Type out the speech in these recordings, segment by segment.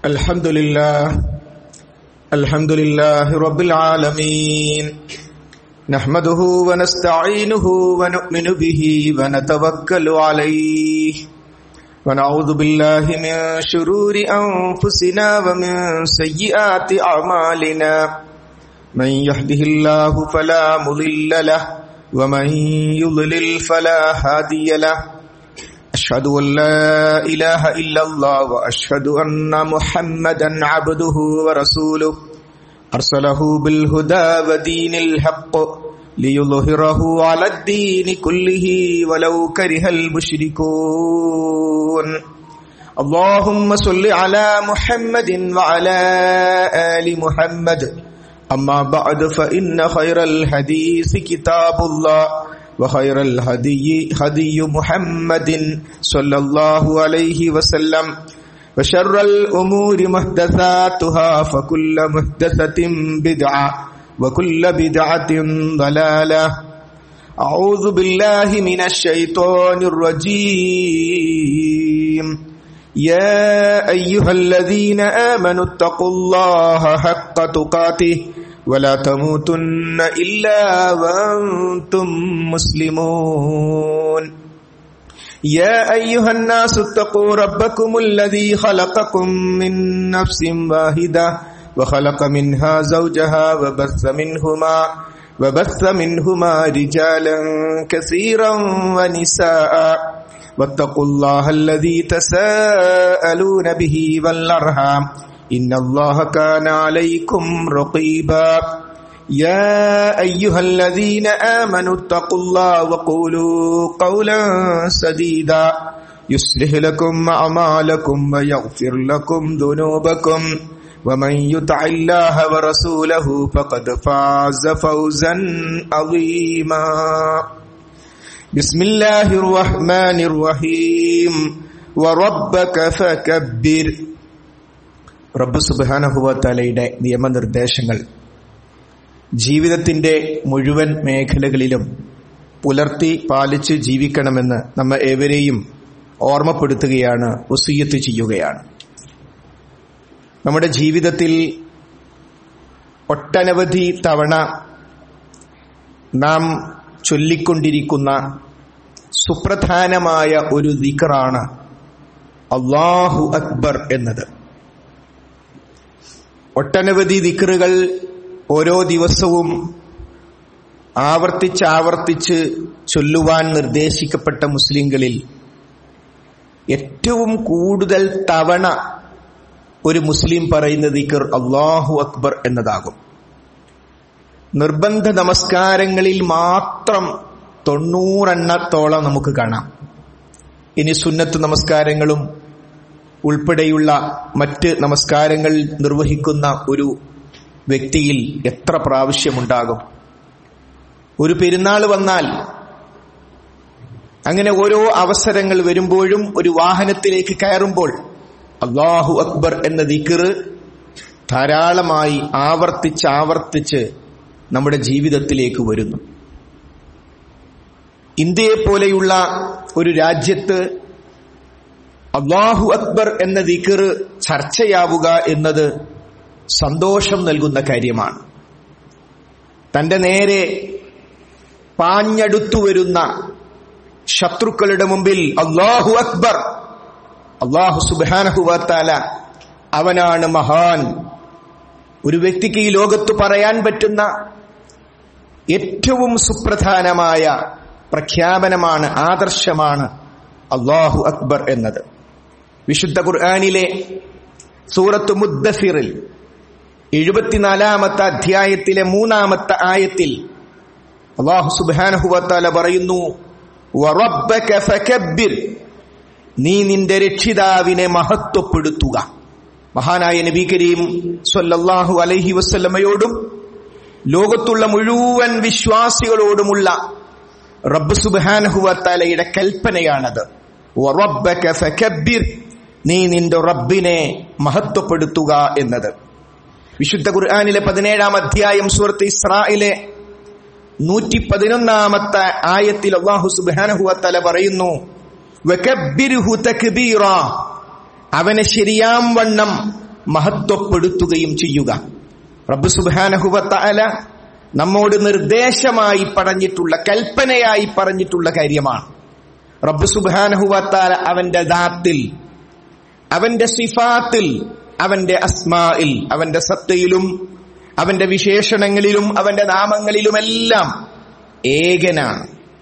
الحمد لله الحمد لله رب العالمين نحمده ونستعينه ونؤمن به ونتوكل عليه ونعوذ بالله من شرور أنفسنا ومن سيئات أعمالنا من يهده الله فلا مضل له ومن يضلل فلا هادي له أشهد أن لا إله إلا الله وأشهد أن محمدا عبده ورسوله أرسله بالهدى ودين الحق ليظهره على الدين كله ولو كره المشركون اللهم صل على محمد وعلى آل محمد أما بعد فإن خير الحديث كتاب الله وخير الهدي هدي محمد صلى الله عليه وسلم وشر الأمور محدثاتها فكل محدثة بدعة وكل بدعة ضلالة أعوذ بالله من الشيطان الرجيم يا أيها الذين آمنوا اتقوا الله حق تقاته ولا تموتن إلا وأنتم مسلمون يا أيها الناس اتقوا ربكم الذي خلقكم من نفس واحدة وخلق منها زوجها وبث منهما وبث منهما رجالا كثيرا ونساء واتقوا الله الذي تساءلون به والأرحام إن الله كان عليكم رقيبا يا أيها الذين آمنوا اتقوا الله وقولوا قولا سديدا يصلح لكم أعمالكم ويغفر لكم ذنوبكم ومن يطع الله ورسوله فقد فاز فوزا عظيما بسم الله الرحمن الرحيم وربك فكبر റബ്ബ് സുബാനഹുവത്തലയുടെ നിയമനിർദ്ദേശങ്ങൾ ജീവിതത്തിന്റെ മുഴുവൻ മേഖലകളിലും പുലർത്തി പാലിച്ച് ജീവിക്കണമെന്ന് നമ്മ ഏവരെയും ഓർമ്മപ്പെടുത്തുകയാണ് ഉസീയത്ത് ചെയ്യുകയാണ് നമ്മുടെ ജീവിതത്തിൽ ഒട്ടനവധി തവണ നാം ചൊല്ലിക്കൊണ്ടിരിക്കുന്ന സുപ്രധാനമായ ഒരു ദിക്കറാണ് അള്ളാഹു അക്ബർ എന്നത് ഒട്ടനവധി ദിക്കറുകൾ ഓരോ ദിവസവും ആവർത്തിച്ചാവർത്തിച്ച് ചൊല്ലുവാൻ നിർദ്ദേശിക്കപ്പെട്ട മുസ്ലിങ്ങളിൽ ഏറ്റവും കൂടുതൽ തവണ ഒരു മുസ്ലിം പറയുന്ന ദിക്കർ അള്ളാഹു അക്ബർ എന്നതാകും നിർബന്ധ നമസ്കാരങ്ങളിൽ മാത്രം തൊണ്ണൂറെണ്ണത്തോളം നമുക്ക് കാണാം ഇനി സുന്നത്ത് നമസ്കാരങ്ങളും ഉൾപ്പെടെയുള്ള മറ്റ് നമസ്കാരങ്ങൾ നിർവഹിക്കുന്ന ഒരു വ്യക്തിയിൽ എത്ര പ്രാവശ്യമുണ്ടാകും ഒരു പെരുന്നാൾ വന്നാൽ അങ്ങനെ ഓരോ അവസരങ്ങൾ വരുമ്പോഴും ഒരു വാഹനത്തിലേക്ക് കയറുമ്പോൾ അള്ളാഹു അക്ബർ എന്ന ദിക്കറ് ധാരാളമായി ആവർത്തിച്ച് ആവർത്തിച്ച് നമ്മുടെ ജീവിതത്തിലേക്ക് വരുന്നു ഇന്ത്യയെ പോലെയുള്ള ഒരു രാജ്യത്ത് അള്ളാഹു അക്ബർ എന്ന ദിക്കറ് ചർച്ചയാവുക എന്നത് സന്തോഷം നൽകുന്ന കാര്യമാണ് തന്റെ നേരെ പാഞ്ഞടുത്തു വരുന്ന ശത്രുക്കളുടെ മുമ്പിൽ അള്ളാഹു അക്ബർ അള്ളാഹു സുബാനഹുവാത്താല അവനാണ് മഹാൻ ഒരു വ്യക്തിക്ക് ഈ ലോകത്ത് പറയാൻ പറ്റുന്ന ഏറ്റവും സുപ്രധാനമായ പ്രഖ്യാപനമാണ് ആദർശമാണ് അള്ളാഹു അക്ബർ എന്നത് വിശുദ്ധ ഖുർആാനിലെ സൂറത്ത് മുദ്ദഫിറിൽ എഴുപത്തിനാലാമത്തെ അധ്യായത്തിലെ മൂന്നാമത്തെ ആയത്തിൽ അള്ളാഹു സുബാനഹുവത്താല പറയുന്നു നീ നിന്റെ രക്ഷിതാവിനെ മഹത്വപ്പെടുത്തുക മഹാനായ നബി കരീം സൊല്ലാഹു അലൈഹി വസ്ല്ലമയോടും ലോകത്തുള്ള മുഴുവൻ വിശ്വാസികളോടുമുള്ള റബ്ബ് സുബാനഹുവത്താലയുടെ കൽപ്പനയാണത് നീ നിന്റെ റബ്ബിനെ മഹത്വപ്പെടുത്തുക എന്നത് വിശുദ്ധ ഖുർആാനിലെ പതിനേഴാം അധ്യായം സുഹൃത്ത് ഇസ്രായിലെ നൂറ്റി പതിനൊന്നാമത്തെ ആയത്തിൽ അള്ളാഹു സുബാനഹുവത്തല പറയുന്നു വകബ്ബിർഹു തക്ബീറ അവനെ ശരിയാം വണ്ണം മഹത്വപ്പെടുത്തുകയും ചെയ്യുക റബ്ബ് സുബാനഹുവത്താല നമ്മോട് നിർദ്ദേശമായി പറഞ്ഞിട്ടുള്ള കൽപ്പനയായി പറഞ്ഞിട്ടുള്ള കാര്യമാണ് റബ്ബ് സുബാനഹുവത്താല അവന്റെ ദാത്തിൽ അവന്റെ സിഫാത്തിൽ അവന്റെ അസ്മായിൽ അവന്റെ സത്തയിലും അവന്റെ വിശേഷണങ്ങളിലും അവന്റെ നാമങ്ങളിലുമെല്ലാം ഏകനാണ്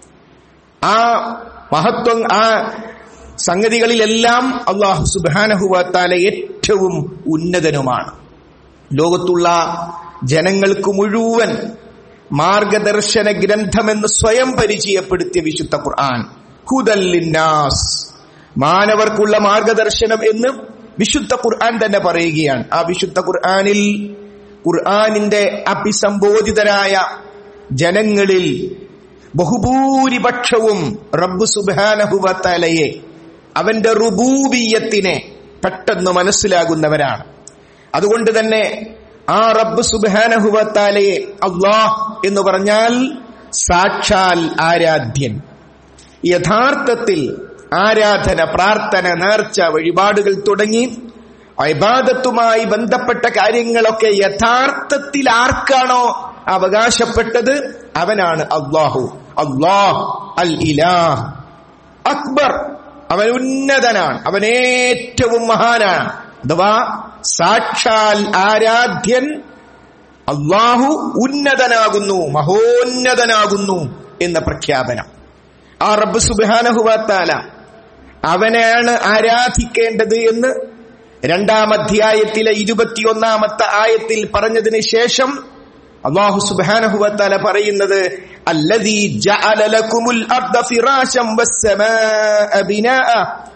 ആ മഹത്വം ആ സംഗതികളിലെല്ലാം അള്ളാഹു സുബാനഹുവാത്താല ഏറ്റവും ഉന്നതനുമാണ് ലോകത്തുള്ള ജനങ്ങൾക്ക് മുഴുവൻ മാർഗദർശന ഗ്രന്ഥമെന്ന് സ്വയം പരിചയപ്പെടുത്തിയ വിശുദ്ധ ഖുർആൻ ഹുദല്ലിന്നാസ് മാനവർക്കുള്ള മാർഗദർശനം എന്ന് വിശുദ്ധ ഖുർആൻ തന്നെ പറയുകയാണ് ആ വിശുദ്ധ ഖുർആനിൽ ഖുർആനിന്റെ അഭിസംബോധിതരായ ജനങ്ങളിൽ ബഹുഭൂരിപക്ഷവും റബ്ബ് സുബാനഹുവത്തലയെ അവന്റെ റുബൂബിയത്തിനെ പെട്ടെന്ന് മനസ്സിലാകുന്നവരാണ് അതുകൊണ്ട് തന്നെ ആ റബ്ബ് സുബാനഹുവത്താലയെ അള്ളാഹ് എന്ന് പറഞ്ഞാൽ സാക്ഷാൽ ആരാധ്യൻ യഥാർത്ഥത്തിൽ ആരാധന പ്രാർത്ഥന നേർച്ച വഴിപാടുകൾ തുടങ്ങി അബാദത്തുമായി ബന്ധപ്പെട്ട കാര്യങ്ങളൊക്കെ യഥാർത്ഥത്തിൽ ആർക്കാണോ അവകാശപ്പെട്ടത് അവനാണ് അള്ളാഹു അള്ളാഹ് അൽ ഇലാഹ് അക്ബർ അവൻ ഉന്നതനാണ് അവൻ ഏറ്റവും മഹാനാണ് അഥവാ സാക്ഷാൽ ആരാധ്യൻ അള്ളാഹു ഉന്നതനാകുന്നു മഹോന്നതനാകുന്നു എന്ന പ്രഖ്യാപനം ആ റബ്ബ് സുബാനഹുവാത്താല അവനെയാണ് ആരാധിക്കേണ്ടത് എന്ന് രണ്ടാം അധ്യായത്തിലെ ഇരുപത്തിയൊന്നാമത്തെ ആയത്തിൽ പറഞ്ഞതിന് ശേഷം അള്ളാഹു സുബാനഹുവത്താല പറയുന്നത് الذي جعل لكم الأرض فراشا والسماء بناء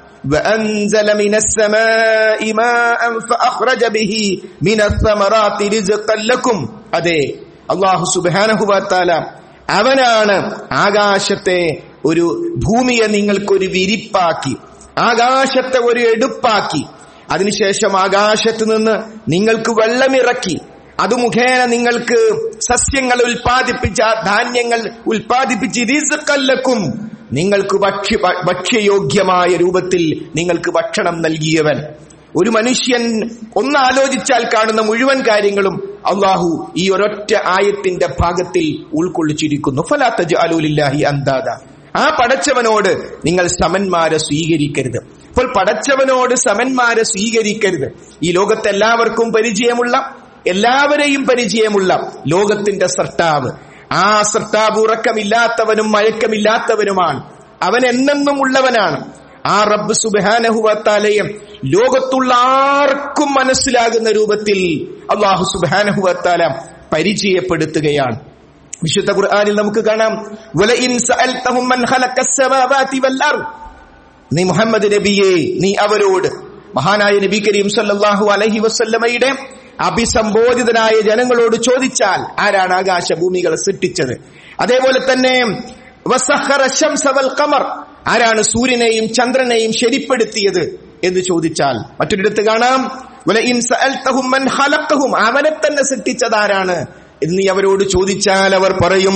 وأنزل من السماء ماء فأخرج به من الثمرات رزقا لكم അതെ അള്ളാഹു സുബാനഹുവത്താല അവനാണ് ആകാശത്തെ ഒരു ഭൂമിയെ നിങ്ങൾക്കൊരു വിരിപ്പാക്കി ആകാശത്തെ ഒരു എടുപ്പാക്കി അതിനുശേഷം ആകാശത്ത് നിന്ന് നിങ്ങൾക്ക് വെള്ളമിറക്കി അത് മുഖേന നിങ്ങൾക്ക് സസ്യങ്ങൾ ഉൽപ്പാദിപ്പിച്ച ധാന്യങ്ങൾ ഉൽപ്പാദിപ്പിച്ച് റിസുക്കല്ലക്കും നിങ്ങൾക്ക് ഭക്ഷ്യ ഭക്ഷ്യയോഗ്യമായ രൂപത്തിൽ നിങ്ങൾക്ക് ഭക്ഷണം നൽകിയവൻ ഒരു മനുഷ്യൻ ഒന്ന് ആലോചിച്ചാൽ കാണുന്ന മുഴുവൻ കാര്യങ്ങളും അള്ളാഹു ഈ ഒരൊറ്റ ആയത്തിന്റെ ഭാഗത്തിൽ ഉൾക്കൊള്ളിച്ചിരിക്കുന്നു ഫലാത്തജ് അലൂലില്ലാഹി അന്താദ ആ പടച്ചവനോട് നിങ്ങൾ സമന്മാരെ സ്വീകരിക്കരുത് അപ്പോൾ പടച്ചവനോട് സമന്മാരെ സ്വീകരിക്കരുത് ഈ ലോകത്ത് എല്ലാവർക്കും പരിചയമുള്ള എല്ലാവരെയും പരിചയമുള്ള ലോകത്തിന്റെ സൃഷ്ടാവ് ആ സൃഷ്ടാവ് ഉറക്കമില്ലാത്തവനും മയക്കമില്ലാത്തവനുമാണ് അവൻ എന്നെന്നും ഉള്ളവനാണ് ആ റബ്ബ് സുബാനഹുവത്താലയം ലോകത്തുള്ള ആർക്കും മനസ്സിലാകുന്ന രൂപത്തിൽ അള്ളാഹു സുബാനഹുവത്താല പരിചയപ്പെടുത്തുകയാണ് വിശുദ്ധ ഖുർആനിൽ നമുക്ക് കാണാം വലഇൻ സഅൽതഹും മൻ ഖലഖസ് സമാവാതി വൽ അർദ് നീ മുഹമ്മദ് നബിയെ നീ അവരോട് മഹാനായ നബി കരീം സല്ലല്ലാഹു അലൈഹി വസല്ലമയുടെ അഭിസംബോധിതനായ ജനങ്ങളോട് ചോദിച്ചാൽ ആരാണ് ആകാശഭൂമികളെ സൃഷ്ടിച്ചത് അതേപോലെ തന്നെ വസഖറ ശംസ വൽ ഖമർ ആരാണ് സൂര്യനെയും ചന്ദ്രനെയും ശരിപ്പെടുത്തിയത് എന്ന് ചോദിച്ചാൽ മറ്റൊരിടത്ത് കാണാം വലഇൻ സഅൽതഹും മൻ ഖലഖഹും അവനെ തന്നെ സൃഷ്ടിച്ചതാരാണ് എന്ന് നീ അവരോട് ചോദിച്ചാൽ അവർ പറയും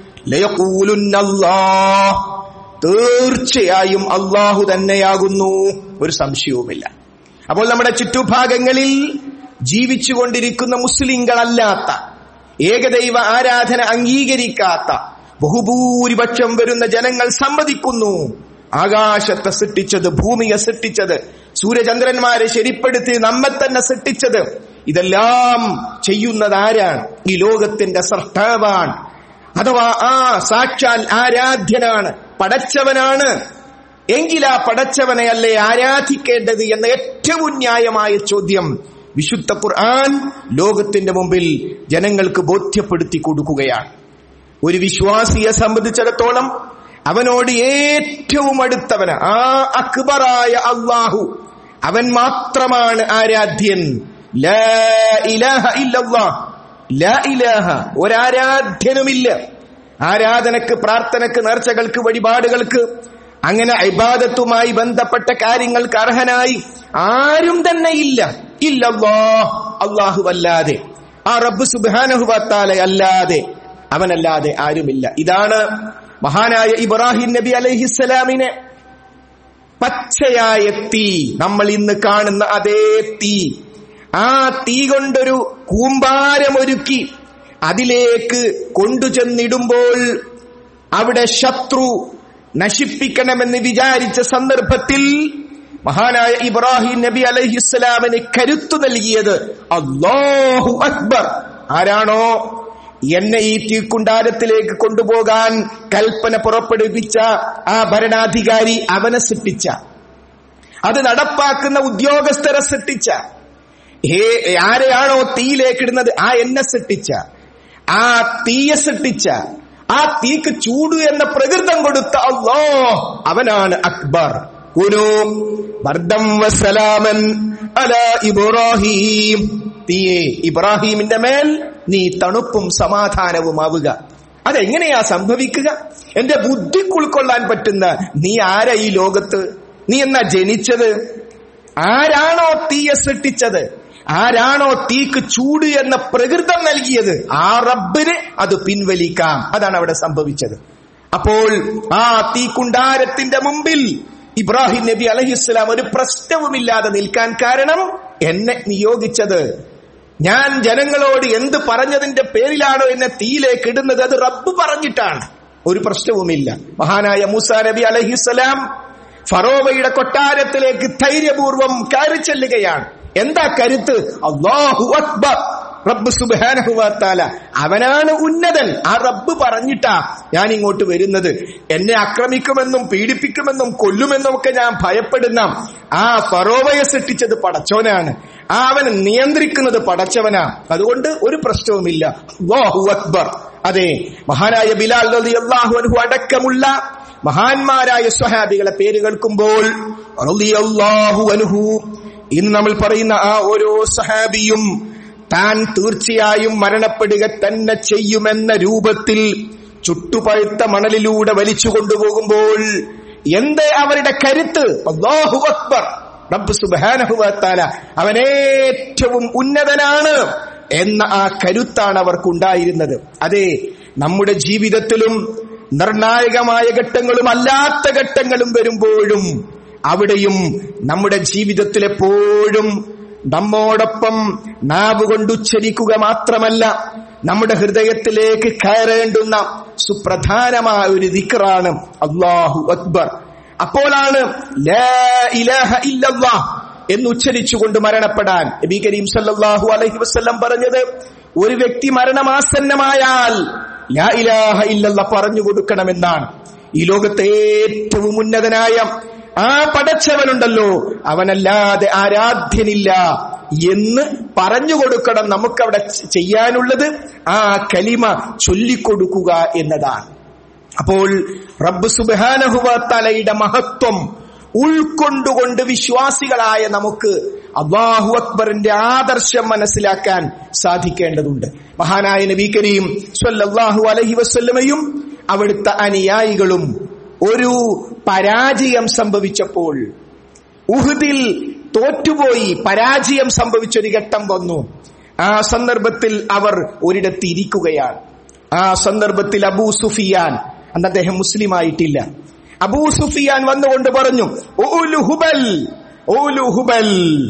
ലയഖൂലുന്നല്ലാഹ് തീർച്ചയായും അള്ളാഹു തന്നെയാകുന്നു ഒരു സംശയവുമില്ല അപ്പോൾ നമ്മുടെ ചുറ്റുഭാഗങ്ങളിൽ ജീവിച്ചുകൊണ്ടിരിക്കുന്ന മുസ്ലിങ്ങളല്ലാത്ത ഏകദൈവ ആരാധന അംഗീകരിക്കാത്ത ബഹുഭൂരിപക്ഷം വരുന്ന ജനങ്ങൾ സമ്മതിക്കുന്നു ആകാശത്തെ സൃഷ്ടിച്ചത് ഭൂമിയെ സൃഷ്ടിച്ചത് സൂര്യചന്ദ്രന്മാരെ ശരിപ്പെടുത്തി നമ്മെ തന്നെ സൃഷ്ടിച്ചത് ഇതെല്ലാം ചെയ്യുന്നത് ആരാണ് ഈ ലോകത്തിന്റെ സൃഷ്ടാവാണ് അഥവാ ആ സാക്ഷാൽ ആരാധ്യനാണ് പടച്ചവനാണ് എങ്കിൽ ആ പടച്ചവനെ അല്ലേ ആരാധിക്കേണ്ടത് എന്ന ഏറ്റവും ന്യായമായ ചോദ്യം വിശുദ്ധ ഖുർആൻ ലോകത്തിന്റെ മുമ്പിൽ ജനങ്ങൾക്ക് ബോധ്യപ്പെടുത്തി കൊടുക്കുകയാണ് ഒരു വിശ്വാസിയെ സംബന്ധിച്ചിടത്തോളം അവനോട് ഏറ്റവും അടുത്തവന് ആ അക്ബറായ അള്ളാഹു അവൻ മാത്രമാണ് ആരാധ്യൻ ലാ ഇലാഹ ഇല്ലല്ലാഹ് ലാ ഇലാഹ ഒരാരാധ്യനുമില്ല ആരാധനക്ക് പ്രാർത്ഥനക്ക് നേർച്ചകൾക്ക് വഴിപാടുകൾക്ക് അങ്ങനെ ഇബാദത്തുമായി ബന്ധപ്പെട്ട കാര്യങ്ങൾക്ക് അർഹനായി ആരും തന്നെ ഇല്ല ഇല്ലല്ലോ അള്ളാഹു അല്ലാതെ ആ റബ്ബ് സുബാനഹുബത്താലെ അല്ലാതെ അവനല്ലാതെ ആരുമില്ല ഇതാണ് മഹാനായ ഇബ്രാഹിം നബി അലൈഹിസ്സലാമിനെ പച്ചയായ തീ നമ്മൾ ഇന്ന് കാണുന്ന അതേ തീ ആ തീ കൊണ്ടൊരു കൂമ്പാരമൊരുക്കി അതിലേക്ക് കൊണ്ടുചെന്നിടുമ്പോൾ അവിടെ ശത്രു നശിപ്പിക്കണമെന്ന് വിചാരിച്ച സന്ദർഭത്തിൽ മഹാനായ ഇബ്രാഹിം നബി അലഹിസ്സലാമിന് കരുത്തു നൽകിയത് അള്ളാഹു അക്ബർ ആരാണോ എന്നെ ഈ തീക്കുണ്ടാരത്തിലേക്ക് കൊണ്ടുപോകാൻ കൽപ്പന പുറപ്പെടുവിച്ച ആ ഭരണാധികാരി അവനെ സൃഷ്ടിച്ച അത് നടപ്പാക്കുന്ന ഉദ്യോഗസ്ഥരെ സൃഷ്ടിച്ച ഹേ ആരെയാണോ തീയിലേക്ക് ഇടുന്നത് ആ എന്നെ സൃഷ്ടിച്ച ആ തീയെ സൃഷ്ടിച്ച ആ തീക്ക് ചൂട് എന്ന പ്രകൃതം കൊടുത്ത അള്ളോ അവനാണ് അക്ബർ കുനു വർദ്ധം വസലാമൻ അല ഇബ്രാഹിം തീയെ ഇബ്രാഹിമിന്റെ മേൽ നീ തണുപ്പും സമാധാനവും ആവുക അതെങ്ങനെയാ സംഭവിക്കുക എന്റെ ബുദ്ധിക്ക് ഉൾക്കൊള്ളാൻ പറ്റുന്ന നീ ആരാ ഈ ലോകത്ത് നീ എന്നാ ജനിച്ചത് ആരാണോ തീയെ സൃഷ്ടിച്ചത് ആരാണോ തീക്ക് ചൂട് എന്ന പ്രകൃതം നൽകിയത് ആ റബ്ബിന് അത് പിൻവലിക്കാം അതാണ് അവിടെ സംഭവിച്ചത് അപ്പോൾ ആ തീക്കുണ്ടാരത്തിന്റെ മുമ്പിൽ ഇബ്രാഹിം നബി അലഹിസ്ലാം ഒരു പ്രശ്നവുമില്ലാതെ നിൽക്കാൻ കാരണം എന്നെ നിയോഗിച്ചത് ഞാൻ ജനങ്ങളോട് എന്ത് പറഞ്ഞതിന്റെ പേരിലാണോ എന്നെ തീയിലേക്ക് ഇടുന്നത് അത് റബ്ബ് പറഞ്ഞിട്ടാണ് ഒരു പ്രശ്നവുമില്ല മഹാനായ മൂസ നബി അലഹിസ്സലാം ഫറോവയുടെ കൊട്ടാരത്തിലേക്ക് ധൈര്യപൂർവം കയറി ചെല്ലുകയാണ് എന്താ കരുത്ത് അള്ളാഹു അക്ബർ റബ്ബ് സുബാനഹുവാത്താല അവനാണ് ഉന്നതൻ ആ റബ്ബ് പറഞ്ഞിട്ടാ ഞാൻ ഇങ്ങോട്ട് വരുന്നത് എന്നെ ആക്രമിക്കുമെന്നും പീഡിപ്പിക്കുമെന്നും കൊല്ലുമെന്നും ഒക്കെ ഞാൻ ഭയപ്പെടുന്ന ആ ഫറോവയെ സൃഷ്ടിച്ചത് പടച്ചോനാണ് ആ അവൻ നിയന്ത്രിക്കുന്നത് പടച്ചവനാ അതുകൊണ്ട് ഒരു പ്രശ്നവുമില്ല അല്ലാഹു അക്ബർ അതെ മഹാനായ ബിലാൽ റളി അള്ളാഹു അനുഹു അടക്കമുള്ള മഹാന്മാരായ സ്വഹാബികളെ പേര് കേൾക്കുമ്പോൾ റളിയല്ലാഹു അൻഹു ഇന്ന് നമ്മൾ പറയുന്ന ആ ഓരോ സഹാബിയും താൻ തീർച്ചയായും മരണപ്പെടുക തന്നെ ചെയ്യുമെന്ന രൂപത്തിൽ ചുട്ടുപഴുത്ത മണലിലൂടെ വലിച്ചു കൊണ്ടുപോകുമ്പോൾ എന്ത് അവരുടെ കരുത്ത് അല്ലാഹു അക്ബർ റബ്ബ് സുബാനഹുവത്താല അവനേറ്റവും ഉന്നതനാണ് എന്ന ആ കരുത്താണ് അവർക്കുണ്ടായിരുന്നത് അതെ നമ്മുടെ ജീവിതത്തിലും നിർണായകമായ ഘട്ടങ്ങളും അല്ലാത്ത ഘട്ടങ്ങളും വരുമ്പോഴും അവിടെയും നമ്മുടെ ജീവിതത്തിൽ എപ്പോഴും നമ്മോടൊപ്പം നാവ് കൊണ്ട് ഉച്ചരിക്കുക മാത്രമല്ല നമ്മുടെ ഹൃദയത്തിലേക്ക് കയറേണ്ടുന്ന സുപ്രധാനമായ ഒരു ദിക്റാണ് അള്ളാഹു അക്ബർ അപ്പോഴാണ് ലാ ഇലാഹ ഇല്ലല്ലാഹ് എന്ന് ഉച്ചരിച്ചുകൊണ്ട് മരണപ്പെടാൻ നബി കരീം സല്ലല്ലാഹു അലൈഹി വസല്ലം പറഞ്ഞത് ഒരു വ്യക്തി മരണമാസന്നമായാൽ ലാ ഇലാഹ ഇല്ലല്ല പറഞ്ഞു കൊടുക്കണമെന്നാണ് ഈ ലോകത്തെ ഏറ്റവും ഉന്നതനായ ആ പടച്ചവനുണ്ടല്ലോ അവനല്ലാതെ ആരാധ്യനില്ല എന്ന് പറഞ്ഞു കൊടുക്കണം നമുക്കവിടെ ചെയ്യാനുള്ളത് ആ കലിമ ചൊല്ലിക്കൊടുക്കുക എന്നതാണ് അപ്പോൾ റബ്ബ് സുബാനഹുവത്തലയുടെ മഹത്വം ഉൾക്കൊണ്ടുകൊണ്ട് വിശ്വാസികളായ നമുക്ക് അള്ളാഹു അക്ബറിന്റെ ആദർശം മനസ്സിലാക്കാൻ സാധിക്കേണ്ടതുണ്ട് മഹാനായ നബി കരീം സ്വല്ലല്ലാഹു അലഹി വസ്ല്ലമയും അവിടുത്തെ അനുയായികളും ഒരു പരാജയം സംഭവിച്ചപ്പോൾ ഉഹുദിൽ തോറ്റുപോയി പരാജയം സംഭവിച്ചൊരു ഘട്ടം വന്നു ആ സന്ദർഭത്തിൽ അവർ ഒരിടത്ത് ഇരിക്കുകയാണ് ആ സന്ദർഭത്തിൽ അബൂ സുഫിയാൻ അന്ന് അദ്ദേഹം മുസ്ലിം ആയിട്ടില്ല അബൂ സുഫിയാൻ വന്നുകൊണ്ട് പറഞ്ഞു ഓലു ഹുബൽ ഓലു ഹുബൽ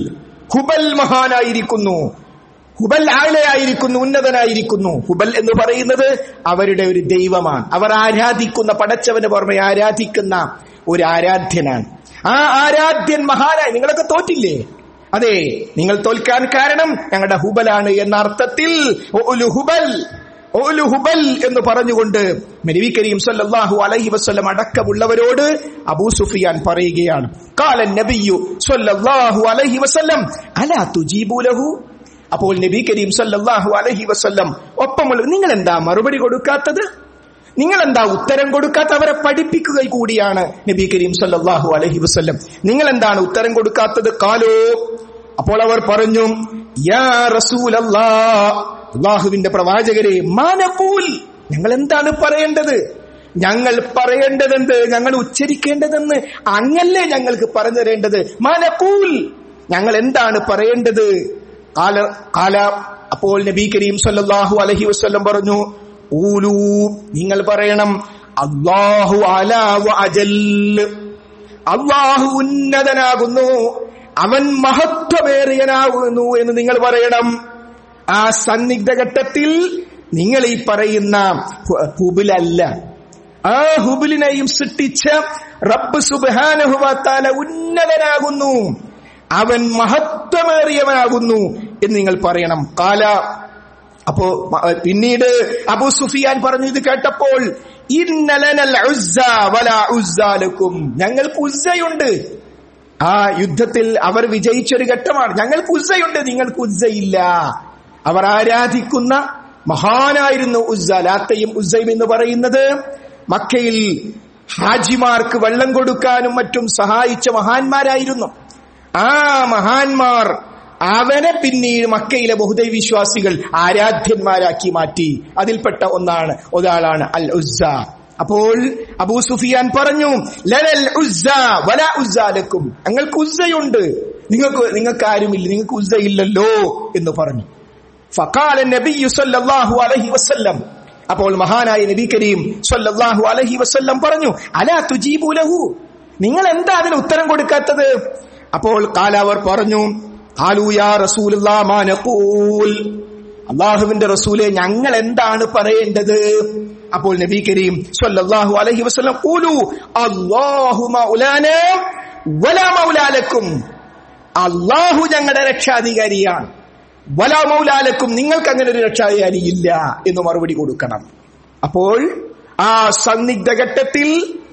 ഹുബൽ മഹാനായിരിക്കുന്നു ഹുബൽ ആളെയായിരിക്കുന്നു ഉന്നതനായിരിക്കുന്നു ഹുബൽ എന്ന് പറയുന്നത് അവരുടെ ഒരു ദൈവമാണ് അവർ ആരാധിക്കുന്ന പടച്ചവന് പുറമെ ആരാധിക്കുന്ന ഒരു ആരാധ്യനാണ് ആ ആരാധ്യൻ മഹാനായി നിങ്ങളൊക്കെ തോറ്റില്ലേ അതെ നിങ്ങൾ തോൽക്കാൻ കാരണം ഞങ്ങളുടെ ഹുബലാണ് എന്ന അർത്ഥത്തിൽ ഓലു ഹുബൽ ഓലു ഹുബൽ എന്ന് പറഞ്ഞുകൊണ്ട് നബി കരീം സല്ലല്ലാഹു അലൈഹി വസല്ലം അടക്കമുള്ളവരോട് അബൂ സുഫിയാൻ പറയുകയാണ് കാലൻ നബിയു സല്ലല്ലാഹു അലൈഹി വസല്ലം അലാ തുജീബു ലഹു അപ്പോൾ നബി കരീം സല്ലല്ലാഹു അലൈഹി വസല്ലം ഒപ്പമുള്ള നിങ്ങൾ എന്താ മറുപടി കൊടുക്കാത്തത് നിങ്ങൾ എന്താ ഉത്തരം കൊടുക്കാത്ത അവരെ പഠിപ്പിക്കുക കൂടിയാണ് നബി കരീം സല്ലല്ലാഹു അലൈഹി വസല്ലം നിങ്ങൾ എന്താണ് ഉത്തരം കൊടുക്കാത്തത് കാലോ അപ്പോൾ അവർ പറഞ്ഞു യാ റസൂലല്ലാ അള്ളാഹുവിന്റെ പ്രവാചകരെ മാനപൂൽ ഞങ്ങൾ എന്താണ് പറയേണ്ടത് ഞങ്ങൾ പറയേണ്ടതെന്ത് ഞങ്ങൾ ഉച്ചരിക്കേണ്ടതെന്ന് അങ്ങല്ലേ ഞങ്ങൾക്ക് പറഞ്ഞു തരേണ്ടത് മാനപൂൽ ഞങ്ങൾ എന്താണ് പറയേണ്ടത് കാല കാല അപ്പോൾ നബി കരീം സല്ലല്ലാഹു അലൈഹി വസല്ലം പറഞ്ഞു ഊലൂ നിങ്ങൾ പറയണം അള്ളാഹു അലാവ അജൽ അള്ളാഹു ഉന്നതനാകുന്നു അവൻ മഹത്വമേറിയനാകുന്നു എന്ന് നിങ്ങൾ പറയണം ആ സന്നിഗ്ധ ഘട്ടത്തിൽ നിങ്ങൾ ഈ പറയുന്ന ഹു- ഹുബിലല്ല ആ ഹുബിലിനെയും സൃഷ്ടിച്ച റബ്ബ് സുബാനഹുവാത്താല ഉന്നതനാകുന്നു അവൻ മഹത്വമേറിയവനാകുന്നു എന്ന് നിങ്ങൾ പറയണം കാല അപ്പോ മ- പിന്നീട് അബു സുഫിയാൻ പറഞ്ഞു ഇത് കേട്ടപ്പോൾ ഇന്നലനൽ ഉസ്സ വലാ ഉസ്സാലക്കും ഞങ്ങൾക്ക് ഉസ്സയുണ്ട് ആ യുദ്ധത്തിൽ അവർ വിജയിച്ചൊരു ഘട്ടമാണ് ഞങ്ങൾക്ക് ഉസ്സയുണ്ട് നിങ്ങൾക്ക് ഉസ്സയില്ല അവർ ആരാധിക്കുന്ന മഹാനായിരുന്നു ഉസ്സ ലാത്തയും ഉസ്സയും എന്ന് പറയുന്നത് മക്കയിൽ ഹാജിമാർക്ക് വെള്ളം കൊടുക്കാനും മറ്റും സഹായിച്ച മഹാന്മാരായിരുന്നു ആ മഹാന്മാർ അവനെ പിന്നീട് മക്കയിലെ ബഹുദൈവ വിശ്വാസികൾ ആരാധ്യന്മാരാക്കി മാറ്റി അതിൽപ്പെട്ട ഒന്നാണ് ഒരാളാണ് അൽ ഉസ്സ അപ്പോൾ അബൂ സുഫിയാൻ പറഞ്ഞു ലലൽ ഉസ്സ വല ഉസ്സാലക്കും ഞങ്ങൾക്ക് ഉസ്സയുണ്ട് നിങ്ങൾക്ക് നിങ്ങൾക്ക് ആരുമില്ല നിങ്ങൾക്ക് ഉസ്സ ഇല്ലല്ലോ എന്ന് പറഞ്ഞു ഫഖാല നബിയു സല്ലല്ലാഹു അലൈഹി വസല്ലം അപ്പോൾ മഹാനായ നബി കരീം സല്ലല്ലാഹു അലൈഹി വസല്ലം പറഞ്ഞു അലാ തുജീബു ലഹു നിങ്ങൾ എന്താ അതിന് ഉത്തരം കൊടുക്കാത്തത് അപ്പോൾ കാലാവർ പറഞ്ഞു ഖാലു യാ റസൂലുള്ളാ മാ നഖൂൽ അള്ളാഹുവിന്റെ റസൂലെ ഞങ്ങൾ എന്താണ് പറയേണ്ടത് അപ്പോൾ നബി കരീം സല്ലല്ലാഹു അലൈഹി വസല്ലം ഖൂലു അല്ലാഹു മൗലാനാ വലാ മൗലാ ലക്കും അള്ളാഹു ഞങ്ങളുടെ രക്ഷാധികാരിയാണ് വലാ മൗലാലക്കും നിങ്ങൾക്ക് അങ്ങനെ ഒരു രക്ഷാധികാരി ഇല്ല എന്ന് മറുപടി കൊടുക്കണം അപ്പോൾ ആ സന്നിഗ്ധ ഘട്ടത്തിൽ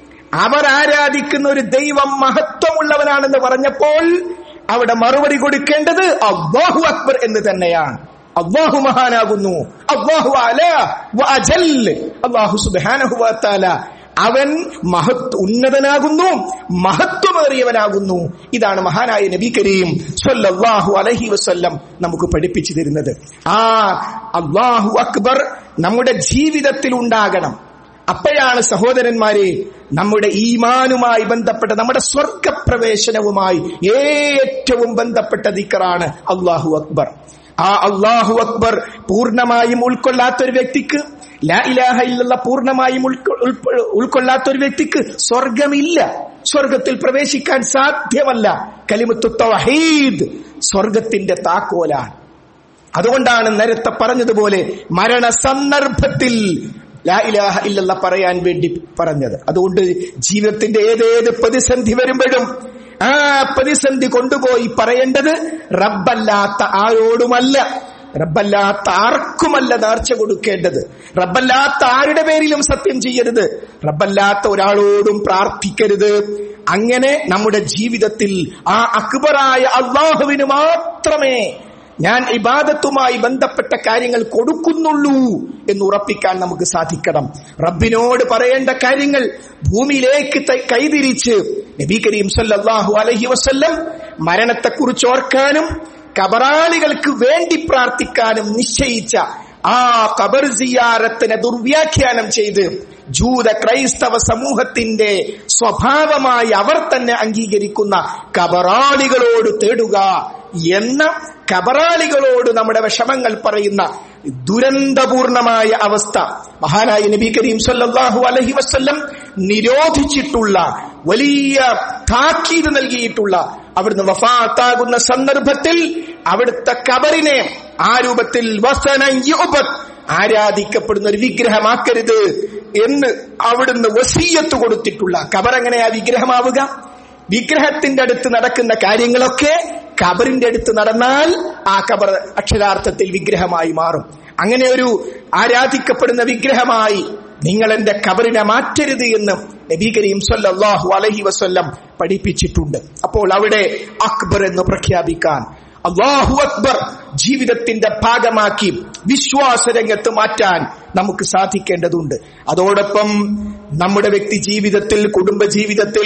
അവർ ആരാധിക്കുന്ന ഒരു ദൈവം മഹത്വമുള്ളവനാണെന്ന് പറഞ്ഞപ്പോൾ അവിടെ മറുപടി കൊടുക്കേണ്ടത് അള്ളാഹു അക്ബർ എന്ന് തന്നെയാണ് അള്ളാഹു മഹാനാകുന്നു അള്ളാഹു അല വ അജൽ അള്ളാഹു സുബ്ഹാനഹു വ തആല അവൻ മഹത് ഉന്നതനാകുന്നു മഹത്വമേറിയവനാകുന്നു ഇതാണ് മഹാനായ നബി കരീം സ്വല്ലല്ലാഹു അലൈഹി വസല്ലം നമുക്ക് പഠിപ്പിച്ചു തരുന്നത് ആ അള്ളാഹു അക്ബർ നമ്മുടെ ജീവിതത്തിൽ ഉണ്ടാകണം അപ്പോഴാണ് സഹോദരന്മാരെ നമ്മുടെ ഈമാനുമായി ബന്ധപ്പെട്ട നമ്മുടെ സ്വർഗപ്രവേശനവുമായി ഏറ്റവും ബന്ധപ്പെട്ട ദിക്കറാണ് അള്ളാഹു അക്ബർ ആ അള്ളാഹു അക്ബർ പൂർണ്ണമായും ഉൾക്കൊള്ളാത്ത ഒരു വ്യക്തിക്ക് ലാ ഇലാഹ ഇല്ലല്ല പൂർണ്ണമായും ഉൾക്കൊ- ഉൾപ്പ- ഉൾക്കൊള്ളാത്ത ഒരു വ്യക്തിക്ക് സ്വർഗമില്ല സ്വർഗത്തിൽ പ്രവേശിക്കാൻ സാധ്യമല്ല കലിമുത്തു തൗഹീദ് സ്വർഗത്തിന്റെ താക്കോലാണ് അതുകൊണ്ടാണ് നേരത്തെ പറഞ്ഞതുപോലെ മരണ സന്ദർഭത്തിൽ ലാ ഇലാഹ ഇല്ലല്ല പറയാൻ വേണ്ടി പറഞ്ഞത് അതുകൊണ്ട് ജീവിതത്തിന്റെ ഏതേത് പ്രതിസന്ധി വരുമ്പോഴും ആ പ്രതിസന്ധി കൊണ്ടുപോയി പറയേണ്ടത് റബ്ബല്ലാത്ത ആരോടുമല്ല റബ്ബല്ലാത്ത ആർക്കുമല്ല നേർച്ച കൊടുക്കേണ്ടത് റബ്ബല്ലാത്ത ആരുടെ പേരിലും സത്യം ചെയ്യരുത് റബ്ബല്ലാത്ത ഒരാളോടും പ്രാർത്ഥിക്കരുത് അങ്ങനെ നമ്മുടെ ജീവിതത്തിൽ ആ അക്ബറായ അള്ളാഹുവിന് മാത്രമേ ഞാൻ ഇബാദത്തുമായി ബന്ധപ്പെട്ട കാര്യങ്ങൾ കൊടുക്കുന്നുള്ളൂ എന്ന് ഉറപ്പിക്കാൻ നമുക്ക് സാധിക്കണം റബ്ബിനോട് പറയേണ്ട കാര്യങ്ങൾ ഭൂമിയിലേക്ക് ത- കൈതിരിച്ച് നബി കരീം സല്ലല്ലാഹു അലൈഹി വസല്ലം മരണത്തെക്കുറിച്ച് ഓർക്കാനും കബറാളികൾക്ക് വേണ്ടി പ്രാർത്ഥിക്കാനും നിശ്ചയിച്ച ആ ഖബർ സിയാറത്തിനെ ദുർവ്യാഖ്യാനം ചെയ്ത് ജൂത ക്രൈസ്തവ സമൂഹത്തിന്റെ സ്വഭാവമായി അവർ തന്നെ അംഗീകരിക്കുന്ന കബറാളികളോട് തേടുക എന്ന കബറാളികളോട് നമ്മുടെ വിഷമങ്ങൾ പറയുന്ന ദുരന്തപൂർണമായ അവസ്ഥ മഹാനായ നബി കരീം സല്ലല്ലാഹു അലൈഹി വസല്ലം നിരോധിച്ചിട്ടുള്ള വലിയ താക്കീത് നൽകിയിട്ടുള്ള അവിടുന്ന് വഫാത്താകുന്ന സന്ദർഭത്തിൽ അവിടുത്തെ കബറിനെ ആ രൂപത്തിൽ വസനൻ യുഅബദ് ആരാധിക്കപ്പെടുന്ന ഒരു വിഗ്രഹമാക്കരുത് എന്ന് അവിടുന്ന് വസീയത്ത് കൊടുത്തിട്ടുള്ള കബർ എങ്ങനെയാ വിഗ്രഹമാവുക വിഗ്രഹത്തിന്റെ അടുത്ത് നടക്കുന്ന കാര്യങ്ങളൊക്കെ കബറിന്റെ അടുത്ത് നടന്നാൽ ആ കബർ അക്ഷരാർത്ഥത്തിൽ വിഗ്രഹമായി മാറും അങ്ങനെ ഒരു ആരാധിക്കപ്പെടുന്ന വിഗ്രഹമായി നിങ്ങൾ എന്റെ കബറിനെ മാറ്റരുത് എന്ന് നബി കരീം സല്ലല്ലാഹു അലൈഹി വസല്ലം പഠിപ്പിച്ചിട്ടുണ്ട് അപ്പോൾ അവിടെ അക്ബർ എന്ന് പ്രഖ്യാപിക്കാൻ അള്ളാഹു അക്ബർ ജീവിതത്തിന്റെ ഭാഗമാക്കി വിശ്വാസ രംഗത്ത് മാറ്റാൻ നമുക്ക് സാധിക്കേണ്ടതുണ്ട് അതോടൊപ്പം നമ്മുടെ വ്യക്തി ജീവിതത്തിൽ കുടുംബ ജീവിതത്തിൽ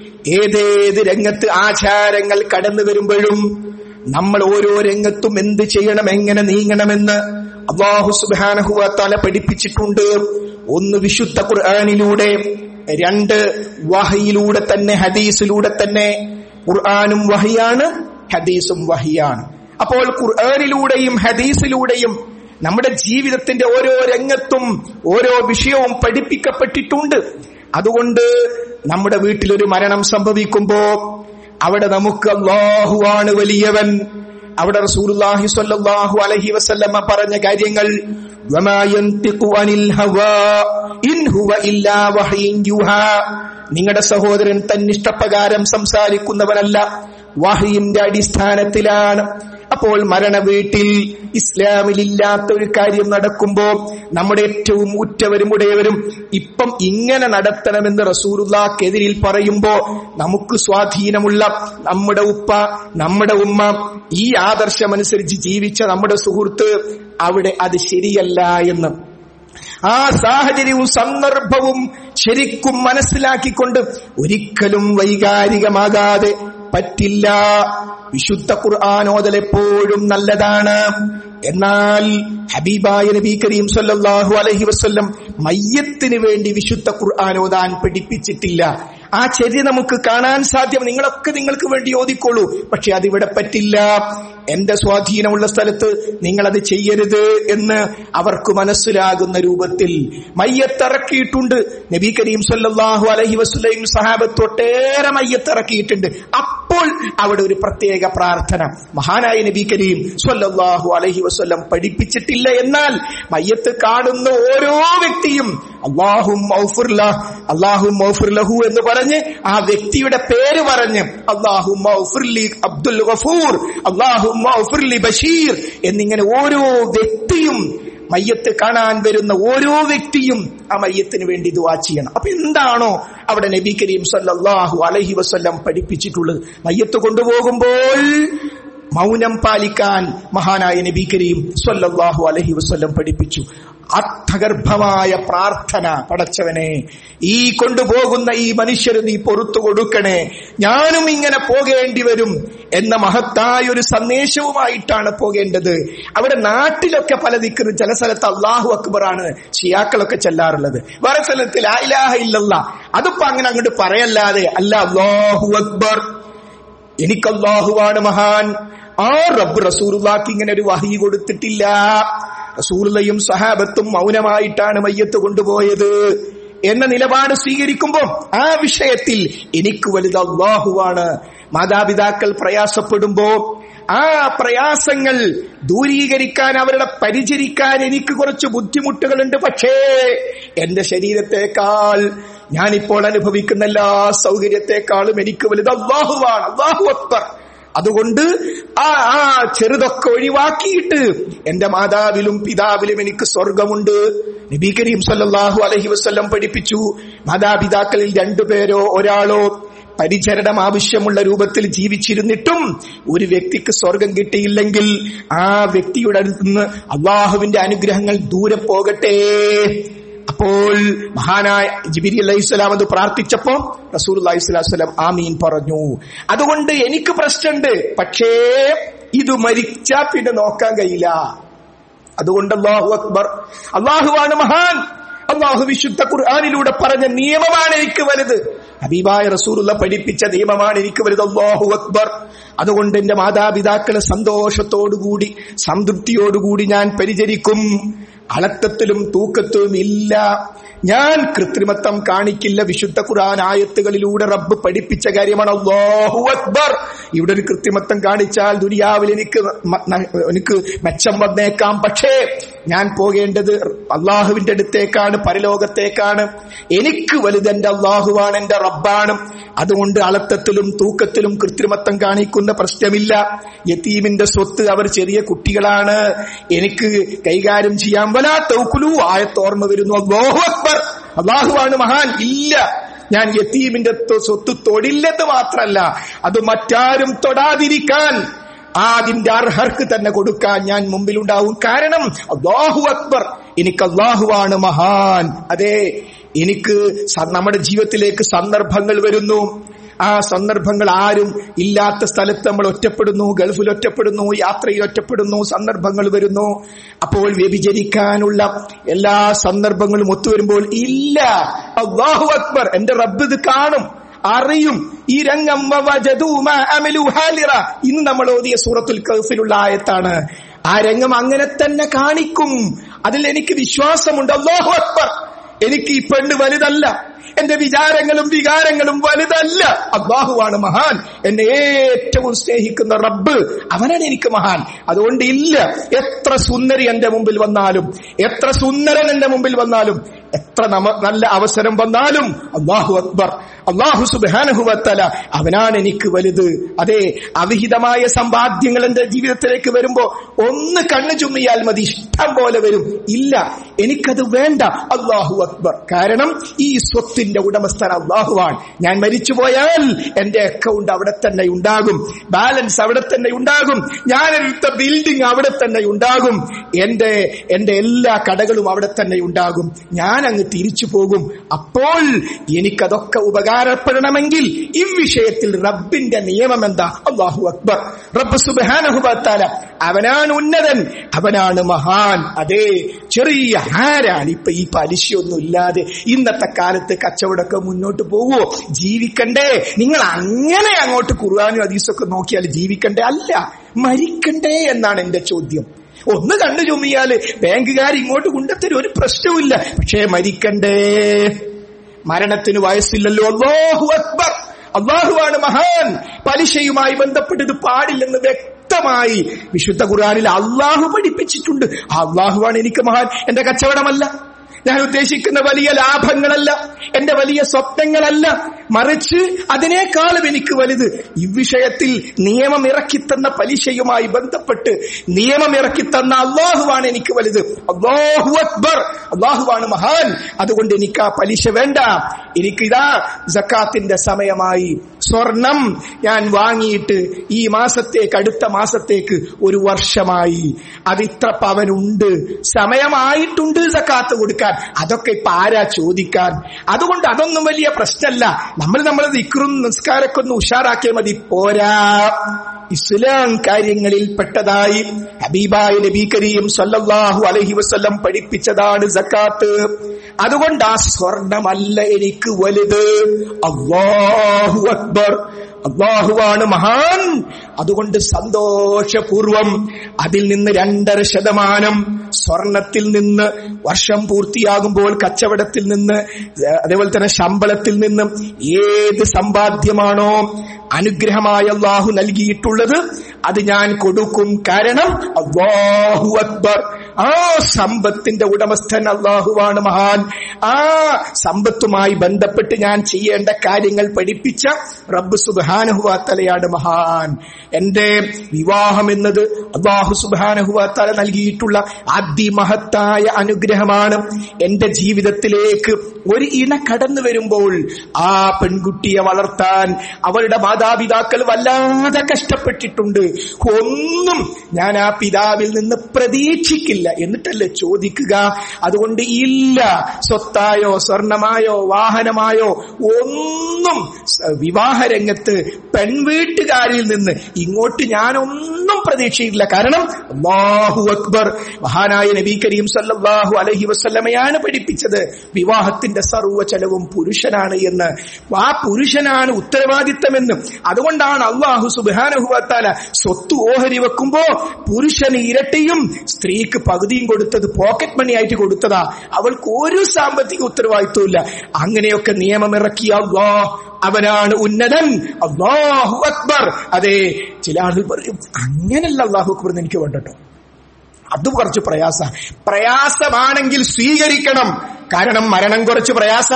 ഏതേത് രംഗത്ത് ആചാരങ്ങൾ കടന്നു വരുമ്പോഴും നമ്മൾ ഓരോ രംഗത്തും എന്ത് ചെയ്യണം എങ്ങനെ നീങ്ങണമെന്ന് അള്ളാഹു സുബാനഹുവ തല പഠിപ്പിച്ചിട്ടുണ്ട് ഒന്ന് വിശുദ്ധ ഖുർആാനിലൂടെ രണ്ട് വഹയിലൂടെ തന്നെ ഹദീസിലൂടെ തന്നെ ഖുർആാനും വഹിയാണ് ഹദീസും വഹിയാണ് അപ്പോൾ ഖുർആാനിലൂടെയും ഹദീസിലൂടെയും നമ്മുടെ ജീവിതത്തിന്റെ ഓരോ രംഗത്തും ഓരോ വിഷയവും പഠിപ്പിക്കപ്പെട്ടിട്ടുണ്ട് അതുകൊണ്ട് നമ്മുടെ വീട്ടിലൊരു മരണം സംഭവിക്കുമ്പോ അവിടെ നമുക്ക് അള്ളാഹുവാണ് വലിയവൻ അവിടെ റസൂലുള്ളാഹി സ്വല്ലല്ലാഹു അലൈഹി വസല്ലമ പറഞ്ഞ കാര്യങ്ങൾ വമാ യൻതിഖു അനിൽ ഹവാ ഇൻ ഹുവ ഇല്ലാ വഹയ്യുൻ യുഹാ നിങ്ങളുടെ സഹോദരൻ തന്നിഷ്ടപ്രകാരം സംസാരിക്കുന്നവനല്ല വഹയിന്റെ അടിസ്ഥാനത്തിലാണ് അപ്പോൾ മരണ വീട്ടിൽ ഇസ്ലാമിലില്ലാത്ത ഒരു കാര്യം നടക്കുമ്പോ നമ്മുടെ ഏറ്റവും ഉറ്റവരും ഉടയവരും ഇപ്പം ഇങ്ങനെ നടത്തണമെന്ന് റസൂറുല്ലാക്കെതിരിൽ പറയുമ്പോ നമുക്ക് സ്വാധീനമുള്ള നമ്മുടെ ഉപ്പ നമ്മുടെ ഉമ്മ ഈ ആദർശമനുസരിച്ച് ജീവിച്ച നമ്മുടെ സുഹൃത്ത് അവിടെ അത് ശരിയല്ല എന്ന് ആ സാഹചര്യവും സന്ദർഭവും ശരിക്കും മനസ്സിലാക്കിക്കൊണ്ട് ഒരിക്കലും വൈകാരികമാകാതെ പറ്റില്ല വിശുദ്ധ ഖുർആാനോദൽ എപ്പോഴും നല്ലതാണ് എന്നാൽ ഹബീബായ നബി കരീം സല്ലല്ലാഹു അലൈഹി വസല്ലം മയ്യത്തിന് വേണ്ടി വിശുദ്ധ ഖുർആൻ ഓതാൻ പഠിപ്പിച്ചിട്ടില്ല ആ ചര്യ നമുക്ക് കാണാൻ സാധ്യം നിങ്ങളൊക്കെ നിങ്ങൾക്ക് വേണ്ടി ഓതിക്കോളൂ പക്ഷെ അതിവിടെ പറ്റില്ല എന്റെ സ്വാധീനമുള്ള സ്ഥലത്ത് നിങ്ങൾ അത് ചെയ്യരുത് എന്ന് അവർക്ക് മനസ്സിലാകുന്ന രൂപത്തിൽ മയ്യത്തിറക്കിയിട്ടുണ്ട് നബി കരീം സല്ലല്ലാഹു അലൈഹി വസല്ലം സഹാബത്ത് ഒട്ടേറെ മയ്യത്തിറക്കിയിട്ടുണ്ട് അപ്പോൾ അവിടെ ഒരു പ്രത്യേക പ്രാർത്ഥന മഹാനായ നബി കരീം സല്ലല്ലാഹു അലൈഹി വസല്ലം പഠിപ്പിച്ചിട്ടില്ല എന്നാൽ മയ്യത്ത് കാണുന്ന ഓരോ വ്യക്തിയും അള്ളാഹും അള്ളാഹും ലഹു എന്ന് പറഞ്ഞ് ആ വ്യക്തിയുടെ പേര് പറഞ്ഞ് അള്ളാഹും അബ്ദുൽ ഗഫൂർ അള്ളാഹും ബഷീർ എന്നിങ്ങനെ ഓരോ വ്യക്തിയും മയ്യത്ത് കാണാൻ വരുന്ന ഓരോ വ്യക്തിയും ആ മയ്യത്തിന് വേണ്ടി ദുവാ ചെയ്യണം അപ്പൊ എന്താണോ അവിടെ നബി കരീം സല്ലല്ലാഹു അലൈഹി വസല്ലം പഠിപ്പിച്ചിട്ടുള്ളത് മയ്യത്ത് കൊണ്ടുപോകുമ്പോൾ മൗനം പാലിക്കാൻ മഹാനായ നബി കരീം സല്ലല്ലാഹു അലൈഹി വസല്ലം പഠിപ്പിച്ചു അർത്ഥഗർഭമായ പ്രാർത്ഥന പടച്ചവനെ ഈ കൊണ്ടുപോകുന്ന ഈ മനുഷ്യര് നീ പൊറത്തു കൊടുക്കണേ ഞാനും ഇങ്ങനെ പോകേണ്ടി വരും എന്ന മഹത്തായ ഒരു സന്ദേശവുമായിട്ടാണ് പോകേണ്ടത് അവിടെ നാട്ടിലൊക്കെ പല ദിക്കുന്നു ചില സ്ഥലത്ത് അള്ളാഹു അക്ബറാണ് ഷിയാക്കളൊക്കെ ചെല്ലാറുള്ളത് വേറെ സ്ഥലത്ത് ലായിലാഹ ഇല്ലല്ല അതിപ്പോ അങ്ങനെ അങ്ങോട്ട് പറയല്ലാതെ അല്ല അള്ളാഹു അക്ബർ എനിക്ക് അള്ളാഹുവാണ് മഹാൻ ആ റബ്ബ് റസൂറുല്ലാക്ക് ഇങ്ങനെ ഒരു വഹി കൊടുത്തിട്ടില്ല റസൂറുള്ളയും സഹാബത്തും മൗനമായിട്ടാണ് മയ്യത്ത് കൊണ്ടുപോയത് എന്ന നിലപാട് സ്വീകരിക്കുമ്പോ ആ വിഷയത്തിൽ എനിക്ക് വലുത് അള്ളാഹുവാണ് മാതാപിതാക്കൾ പ്രയാസപ്പെടുമ്പോ ആ പ്രയാസങ്ങൾ ദൂരീകരിക്കാൻ അവരുടെ പരിചരിക്കാൻ എനിക്ക് കുറച്ച് ബുദ്ധിമുട്ടുകളുണ്ട് പക്ഷേ എന്റെ ശരീരത്തെക്കാൾ ഞാനിപ്പോൾ അനുഭവിക്കുന്ന എല്ലാ സൗകര്യത്തെക്കാളും എനിക്ക് വലുത് അള്ളാഹുവാണ് അള്ളാഹു അക്ബർ അതുകൊണ്ട് ആ ആ ചെറുതൊക്കെ ഒഴിവാക്കിയിട്ട് എന്റെ മാതാവിലും പിതാവിലും എനിക്ക് സ്വർഗമുണ്ട് നബി കരീം സല്ലല്ലാഹു അലൈഹി വസല്ലം പഠിപ്പിച്ചു മാതാപിതാക്കളിൽ രണ്ടുപേരോ ഒരാളോ പരിചരണം ആവശ്യമുള്ള രൂപത്തിൽ ജീവിച്ചിരുന്നിട്ടും ഒരു വ്യക്തിക്ക് സ്വർഗം കിട്ടിയില്ലെങ്കിൽ ആ വ്യക്തിയുടെ അടുത്ത് നിന്ന് അള്ളാഹുവിന്റെ അനുഗ്രഹങ്ങൾ ദൂരെ പോകട്ടെ അപ്പോൾ മഹാനായ ജിബിരി അലൈഹിസ്സലാം അത് പ്രാർത്ഥിച്ചപ്പോ റസൂൽ അലൈഹിസ്ലാം ആമീൻ പറഞ്ഞു അതുകൊണ്ട് എനിക്ക് പ്രശ്നമുണ്ട് പക്ഷേ ഇത് മരിച്ചാ പിന്നെ നോക്കാൻ കഴിയില്ല അതുകൊണ്ട് അള്ളാഹു അക്ബർ അള്ളാഹുവാണ് മഹാൻ അള്ളാഹു വിശുദ്ധ ഖുർആാനിലൂടെ പറഞ്ഞ നിയമമാണ് എനിക്ക് വലുത് ഹബീബായ റസൂലുള്ള പഠിപ്പിച്ച നിയമമാണ് എനിക്ക് വലുത് അള്ളാഹു അക്ബർ അതുകൊണ്ട് എന്റെ മാതാപിതാക്കളെ സന്തോഷത്തോടുകൂടി സംതൃപ്തിയോടുകൂടി ഞാൻ പരിചരിക്കും അളക്കത്തിലും തൂക്കത്തിലും ഇല്ല ഞാൻ കൃത്രിമത്വം കാണിക്കില്ല വിശുദ്ധ ഖുർആൻ ആയത്തുകളിലൂടെ റബ്ബ് പഠിപ്പിച്ച കാര്യമാണ് അല്ലാഹു അക്ബർ ഇവിടെ ഒരു കൃത്രിമത്വം കാണിച്ചാൽ ദുനിയാവിൽ എനിക്ക് എനിക്ക് മെച്ചം വന്നേക്കാം പക്ഷേ ഞാൻ പോകേണ്ടത് അള്ളാഹുവിന്റെ അടുത്തേക്കാണ് പരലോകത്തേക്കാണ് എനിക്ക് വലുത് എന്റെ അള്ളാഹുവാണ് എന്റെ റബ്ബാണ് അതുകൊണ്ട് അളത്തത്തിലും തൂക്കത്തിലും കൃത്രിമത്വം കാണിക്കുന്ന പ്രശ്നമില്ല യത്തീമിന്റെ സ്വത്ത് അവർ ചെറിയ കുട്ടികളാണ് എനിക്ക് കൈകാര്യം ചെയ്യാൻ വലാ തൗക്കുലു ആയത്തോർമ്മ വരുന്നു അല്ലാഹു അക്ബർ അള്ളാഹുവാണ് മഹാൻ ഇല്ല ഞാൻ യത്തീമിന്റെ സ്വത്ത് തൊടില്ലെന്ന് മാത്രല്ല അത് മറ്റാരും തൊടാതിരിക്കാൻ അതിന്റെ അർഹർക്ക് തന്നെ കൊടുക്കാൻ ഞാൻ മുമ്പിലുണ്ടാവും കാരണം അള്ളാഹു അക്ബർ എനിക്ക് അള്ളാഹുവാണ് മഹാൻ അതെ എനിക്ക് നമ്മുടെ ജീവിതത്തിലേക്ക് സന്ദർഭങ്ങൾ വരുന്നു ആ സന്ദർഭങ്ങൾ ആരും ഇല്ലാത്ത സ്ഥലത്ത് നമ്മൾ ഒറ്റപ്പെടുന്നു ഗൾഫിൽ ഒറ്റപ്പെടുന്നു യാത്രയിൽ ഒറ്റപ്പെടുന്നു സന്ദർഭങ്ങൾ വരുന്നു അപ്പോൾ വ്യഭിചരിക്കാനുള്ള എല്ലാ സന്ദർഭങ്ങളും ഒത്തുവരുമ്പോൾ ഇല്ല അള്ളാഹു അക്ബർ എന്റെ റബ്ബ് ഇത് കാണും അറിയും ഈ രംഗം ഇന്ന് നമ്മൾ ഓതിയ സൂറത്തുൽ കൗഫിലുള്ള ആയത്താണ് ആ രംഗം അങ്ങനെ തന്നെ കാണിക്കും അതിൽ എനിക്ക് വിശ്വാസമുണ്ട് അള്ളാഹു അക്ബർ എനിക്ക് ഈ പെണ്ണ് വലുതല്ല എന്റെ വിചാരങ്ങളും വികാരങ്ങളും വലുതല്ല അള്ളാഹുവാണ് മഹാൻ എന്നെ ഏറ്റവും സ്നേഹിക്കുന്ന റബ്ബ് അവനാണ് എനിക്ക് മഹാൻ അതുകൊണ്ട് ഇല്ല എത്ര സുന്ദരി എന്റെ മുമ്പിൽ വന്നാലും എത്ര സുന്ദരൻ എന്റെ മുമ്പിൽ വന്നാലും എത്ര നമ നല്ല അവസരം വന്നാലും അള്ളാഹു അക്ബർ അള്ളാഹു സുബാനഹുവത്തല അവനാണ് എനിക്ക് വലുത് അതെ അവിഹിതമായ സമ്പാദ്യങ്ങൾ എന്റെ ജീവിതത്തിലേക്ക് വരുമ്പോ ഒന്ന് കണ്ണു ചുമ്മിയാൽ മതി ഇഷ്ടം പോലെ വരും ഇല്ല എനിക്കത് വേണ്ട അള്ളാഹു അക്ബർ കാരണം ഈ സ്വത്തിന്റെ ഉടമസ്ഥൻ അള്ളാഹുവാണ് ഞാൻ മരിച്ചുപോയാൽ എന്റെ അക്കൗണ്ട് അവിടെ തന്നെ ഉണ്ടാകും ബാലൻസ് അവിടെ തന്നെ ഉണ്ടാകും ഞാൻ എടുത്ത ബിൽഡിംഗ് അവിടെ തന്നെ ഉണ്ടാകും എന്റെ എന്റെ എല്ലാ കടകളും അവിടെ തന്നെ ഉണ്ടാകും ഞാൻ അങ്ങ് തിരിച്ചു പോകും അപ്പോൾ എനിക്കതൊക്കെ ഉപകാരപ്പെടണമെങ്കിൽ ഈ വിഷയത്തിൽ റബ്ബിന്റെ നിയമം എന്താ അള്ളാഹു അക്ബർ റബ്ബ് സുബാനഹുബത്താല അവനാണ് ഉന്നതൻ അവനാണ് മഹാൻ അതെ ചെറിയ ആരാണ് ഇപ്പൊ ഈ പലിശയൊന്നും ഇല്ലാതെ ഇന്നത്തെ കാലത്ത് കച്ചവടമൊക്കെ മുന്നോട്ട് പോവോ ജീവിക്കണ്ടേ നിങ്ങൾ അങ്ങനെ അങ്ങോട്ട് ഖുർആാനും ഹദീസൊക്കെ നോക്കിയാൽ ജീവിക്കണ്ടേ അല്ല മരിക്കണ്ടേ എന്നാണ് എന്റെ ചോദ്യം ഒന്ന് കണ്ടു ചുമ്മിയാല് ബാങ്കുകാർ ഇങ്ങോട്ട് കൊണ്ടെത്തരും ഒരു പ്രശ്നവുമില്ല പക്ഷേ മരിക്കണ്ടേ മരണത്തിന് വയസ്സില്ലല്ലോ അള്ളാഹു അക്ബർ അള്ളാഹുവാണ് മഹാൻ പലിശയുമായി ബന്ധപ്പെട്ടത് പാടില്ലെന്ന് വ്യക്തമായി വിശുദ്ധ ഖുർആാനിൽ അള്ളാഹു പഠിപ്പിച്ചിട്ടുണ്ട് ആ അള്ളാഹുവാണ് എനിക്ക് മഹാൻ എന്റെ കച്ചവടമല്ല ഞാൻ ഉദ്ദേശിക്കുന്ന വലിയ ലാഭങ്ങളല്ല എന്റെ വലിയ സ്വപ്നങ്ങളല്ല മറിച്ച് അതിനേക്കാളും എനിക്ക് വലുത് ഈ വിഷയത്തിൽ നിയമം ഇറക്കിത്തന്ന പലിശയുമായി ബന്ധപ്പെട്ട് നിയമം ഇറക്കിത്തന്ന അള്ളാഹുവാണ് എനിക്ക് വലുത് അള്ളാഹു അക്ബർ അള്ളാഹുവാണ് മഹാൻ അതുകൊണ്ട് എനിക്ക് ആ പലിശ വേണ്ട എനിക്കിതാ ജക്കാത്തിന്റെ സമയമായി സ്വർണം ഞാൻ വാങ്ങിയിട്ട് ഈ മാസത്തേക്ക് അടുത്ത മാസത്തേക്ക് ഒരു വർഷമായി അത് ഇത്ര പവനുണ്ട് സമയമായിട്ടുണ്ട് സക്കാത്ത് കൊടുക്കാൻ അതൊക്കെ ഇപ്പൊ ആരാ ചോദിക്കാൻ അതുകൊണ്ട് അതൊന്നും വലിയ പ്രശ്നമല്ല നമ്മൾ നമ്മളെ നിക്കറും നിസ്കാരമൊക്കെ ഒന്ന് ഉഷാറാക്കിയാൽ മതി പോരാ ഇസ്ലാം കാര്യങ്ങളിൽ പെട്ടതായി ഹബീബായ നബി കരീം സല്ലല്ലാഹു അലൈഹി വസല്ലം പഠിപ്പിച്ചതാണ് സക്കാത്ത് അതുകൊണ്ട് ആ സ്വർണമല്ല എനിക്ക് വലുത് അള്ളാഹു അക്ബർ അള്ളാഹുവാണ് മഹാൻ അതുകൊണ്ട് സന്തോഷപൂർവം അതിൽ നിന്ന് രണ്ടര ശതമാനം സ്വർണത്തിൽ നിന്ന് വർഷം പൂർത്തിയാകുമ്പോൾ കച്ചവടത്തിൽ നിന്ന് അതേപോലെ തന്നെ ശമ്പളത്തിൽ നിന്നും ഏത് സമ്പാദ്യമാണോ അനുഗ്രഹമായ അള്ളാഹു നൽകിയിട്ടുള്ളത് അത് ഞാൻ കൊടുക്കും കാരണം അള്ളാഹു അക്ബർ ആ സമ്പത്തിന്റെ ഉടമസ്ഥൻ അള്ളാഹുവാണ് മഹാൻ ആ സമ്പത്തുമായി ബന്ധപ്പെട്ട് ഞാൻ ചെയ്യേണ്ട കാര്യങ്ങൾ പഠിപ്പിച്ച റബ്ബ് സുബാനഹുവാത്തലയാണ് മഹാൻ എന്റെ വിവാഹം എന്നത് അള്ളാഹു സുബാനഹുവാത്തല നൽകിയിട്ടുള്ള അതിമഹത്തായ അനുഗ്രഹമാണ് എന്റെ ജീവിതത്തിലേക്ക് ഒരു ഇണ കടന്നു വരുമ്പോൾ ആ പെൺകുട്ടിയെ വളർത്താൻ അവളുടെ മാതാപിതാക്കൾ വല്ലാതെ കഷ്ടപ്പെട്ടിട്ടുണ്ട് ഒന്നും ഞാൻ ആ പിതാവിൽ നിന്ന് പ്രതീക്ഷിക്കില്ല എന്നിട്ടല്ലേ ചോദിക്കുക അതുകൊണ്ട് ഇല്ല സ്വത്തായോ സ്വർണമായോ വാഹനമായോ ഒന്നും വിവാഹ രംഗത്ത് പെൺവീട്ടുകാരിൽ നിന്ന് ഇങ്ങോട്ട് ഞാനൊന്നും പ്രതീക്ഷയില്ല കാരണം അള്ളാഹു അക്ബർ മഹാനായ നബി കരീം സല്ലല്ലാഹു അലഹി വസ്ല്ലമയാണ് പഠിപ്പിച്ചത് വിവാഹത്തിന്റെ സർവ്വ ചെലവും പുരുഷനാണ് എന്ന് ആ പുരുഷനാണ് ഉത്തരവാദിത്തമെന്നും അതുകൊണ്ടാണ് അള്ളാഹു സുബാനഹുവത്താല സ്വത്ത് ഓഹരി വെക്കുമ്പോ പുരുഷന് ഇരട്ടിയും സ്ത്രീക്ക് പകുതിയും കൊടുത്തത് പോക്കറ്റ് മണി ആയിട്ട് കൊടുത്തതാ അവൾക്ക് ഒരു സാമ്പത്തിക ഉത്തരവാദിത്വം ഇല്ല അങ്ങനെയൊക്കെ നിയമം ഇറക്കിയ അള്ളാഹ് അവനാണ് ഉന്നതൻ അള്ളാഹു അക്ബർ അതെ ചില ആളുകൾ പറയും അങ്ങനല്ല അള്ളാഹു അക്ബർ എന്ന് എനിക്ക് വേണ്ടട്ടോ അത് കുറച്ച് പ്രയാസ പ്രയാസമാണെങ്കിൽ സ്വീകരിക്കണം കാരണം മരണം കുറച്ച് പ്രയാസ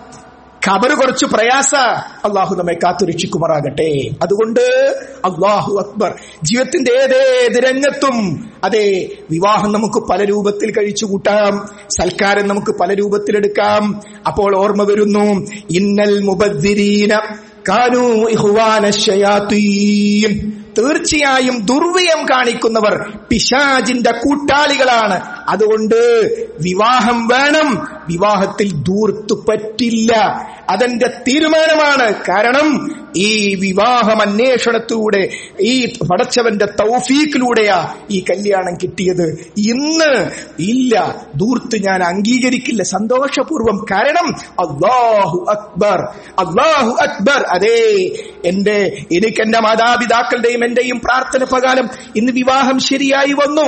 ഖബർ കുറച്ച് പ്രയാസ അള്ളാഹു നമ്മെ കാത്തുരക്ഷിക്കുമാറാകട്ടെ അതുകൊണ്ട് അള്ളാഹു അക്ബർ ജീവിതത്തിന്റെ ഏതേത് രംഗത്തും അതെ വിവാഹം നമുക്ക് പല രൂപത്തിൽ കഴിച്ചു കൂട്ടാം സൽക്കാരം നമുക്ക് പല രൂപത്തിലെടുക്കാം അപ്പോൾ ഓർമ്മ വരുന്നു ഇന്നൽ മുബദ്ദിരീന കാനൂ ഇഹ്വാന ശയാത്തീൻ തീർച്ചയായും ദുർവ്യയം കാണിക്കുന്നവർ പിശാജിന്റെ കൂട്ടാളികളാണ് അതുകൊണ്ട് വിവാഹം വേണം വിവാഹത്തിൽ ദൂർത്തു പറ്റില്ല അതെന്റെ തീരുമാനമാണ് കാരണം ഈ വിവാഹം അന്വേഷണത്തിലൂടെ ഈ പടച്ചവന്റെ തൗഫീക്കിലൂടെയാ ഈ കല്യാണം കിട്ടിയത് ഇന്ന് ഇല്ല ദൂർത്ത് ഞാൻ അംഗീകരിക്കില്ല സന്തോഷപൂർവം കാരണം അള്ളാഹു അക്ബർ അള്ളാഹു അക്ബർ അതെ എന്റെ എനിക്ക് എന്റെ മാതാപിതാക്കളുടെയും എന്റെയും പ്രാർത്ഥന പ്രകാരം ഇന്ന് വിവാഹം ശരിയായി വന്നു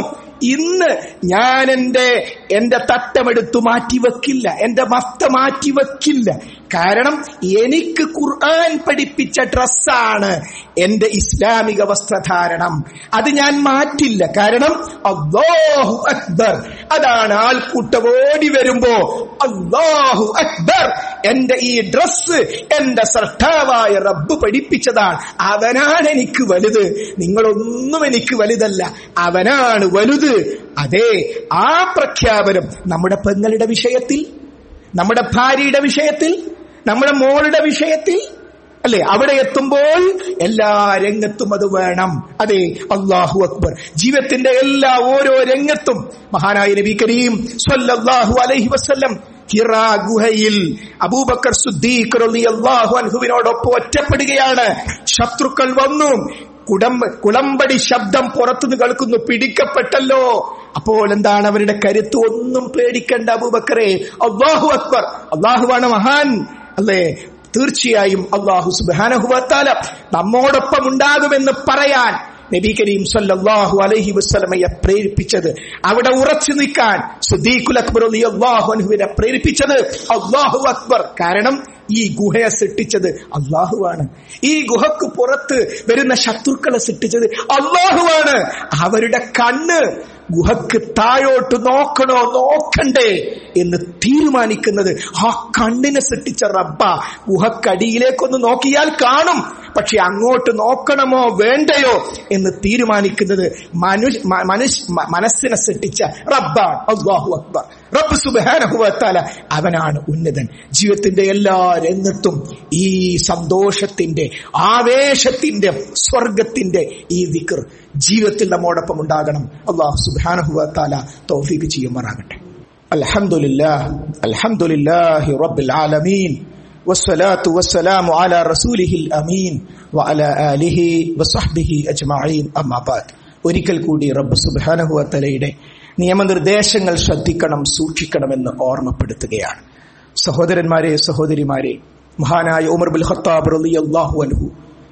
ഇന്ന് ഞാൻ എന്റെ എന്റെ തട്ടമെടുത്തു മാറ്റി വെക്കില്ല എന്റെ മഫ്ത മാറ്റി വെക്കില്ല കാരണം എനിക്ക് ഖുർആൻ പഠിപ്പിച്ച ഡ്രസ്സാണ് എന്റെ ഇസ്ലാമിക വസ്ത്രധാരണം അത് ഞാൻ മാറ്റില്ല കാരണം അള്ളാഹു അക്ബർ അതാണ് ആൾക്കൂട്ടം ഓടി വരുമ്പോ അള്ളാഹു അക്ബർ എന്റെ ഈ ഡ്രസ്സ് എന്റെ ശ്രദ്ധാവായ റബ്ബ് പഠിപ്പിച്ചതാണ് അവനാണ് എനിക്ക് വലുത് നിങ്ങളൊന്നും എനിക്ക് വലുതല്ല അവനാണ് വലുത് അതെ ആ പ്രഖ്യാപനം നമ്മുടെ പെങ്ങളുടെ വിഷയത്തിൽ നമ്മുടെ ഭാര്യയുടെ വിഷയത്തിൽ നമ്മുടെ മോളുടെ വിഷയത്തിൽ അല്ലെ അവിടെ എത്തുമ്പോൾ എല്ലാ രംഗത്തും അത് വേണം അതെ അള്ളാഹു അക്ബർ ജീവിതത്തിന്റെ എല്ലാ ഓരോ രംഗത്തും മഹാനായ നബി കരീം സ്വല്ലല്ലാഹു അലൈഹി വസല്ലം ഹിറാ ഗുഹയിൽ അബൂബക്കർ സുദ്ദീഖ് റളിയല്ലാഹു അൻഹുവിനോടൊപ്പം ഒറ്റപ്പെടുകയാണ് ശത്രുക്കൾ വന്നു കുടമ്പ കുളമ്പടി ശബ്ദം പുറത്തുനിന്ന് കേൾക്കുന്നു പിടിക്കപ്പെട്ടല്ലോ അപ്പോൾ എന്താണ് അവരുടെ കരുത്ത് ഒന്നും പേടിക്കണ്ട അബൂബക്കറെ അള്ളാഹു അക്ബർ അള്ളാഹുവാണ് മഹാൻ അല്ലേ തീർച്ചയായും അള്ളാഹു സുബാനഹുവത്താല നമ്മോടൊപ്പം ഉണ്ടാകുമെന്ന് പറയാൻ നബി കരീം സല്ലല്ലാഹു അലൈഹി വസ്ലമയെ പ്രേരിപ്പിച്ചത് അവിടെ ഉറച്ചു നിൽക്കാൻ സുദ്ദീഖുൽ അക്ബർ അള്ളാഹു അനുവിനെ പ്രേരിപ്പിച്ചത് അള്ളാഹു അക്ബർ കാരണം ഈ ഗുഹയെ സൃഷ്ടിച്ചത് അള്ളാഹുവാണ് ഈ ഗുഹക്ക് പുറത്ത് വരുന്ന ശത്രുക്കളെ സൃഷ്ടിച്ചത് അള്ളാഹുവാണ് അവരുടെ കണ്ണ് ഗുഹക്ക് താഴോട്ട് നോക്കണോ നോക്കണ്ടേ എന്ന് തീരുമാനിക്കുന്നത് ആ കണ്ണിനെ സൃഷ്ടിച്ച റബ്ബ ഗുഹക്കടിയിലേക്കൊന്ന് നോക്കിയാൽ കാണും പക്ഷെ അങ്ങോട്ട് നോക്കണമോ വേണ്ടയോ എന്ന് തീരുമാനിക്കുന്നത് മനുഷ്യ മനുഷ്യ മനസ്സിനെ സൃഷ്ടിച്ച റബ്ബാണ് അള്ളാഹു അക്ബർ റബ്ബ് സുബാനഹുവത്താല അവനാണ് ഉന്നതൻ ജീവിതത്തിന്റെ എല്ലാ രംഗത്തും ഈ സന്തോഷത്തിന്റെ ആവേശത്തിന്റെ സ്വർഗത്തിന്റെ ഈ വിക്ർ ജീവിതത്തിൽ നമ്മോടൊപ്പം ഉണ്ടാകണം അള്ളാഹു സുബാനഹുവത്താല തൗഫീക്ക് ചെയ്യുമാറാകട്ടെ അൽഹംദുലില്ലാ അൽഹംദുലില്ലാഹി റബ്ബിൽ ആലമീൻ والصلاة والسلام على رسوله الأمين وعلى آله وصحبه أجمعين أما بعد ഒരിക്കൽ കൂടി റബ്ബ് സുബാനഹുവത്തലയുടെ നിയമനിർദ്ദേശങ്ങൾ ശ്രദ്ധിക്കണം സൂക്ഷിക്കണമെന്ന് ഓർമ്മപ്പെടുത്തുകയാണ് സഹോദരന്മാരെ സഹോദരിമാരെ മഹാനായ ഉമർ ബുൽ ഖത്താബ് റളിയല്ലാഹു അൻഹു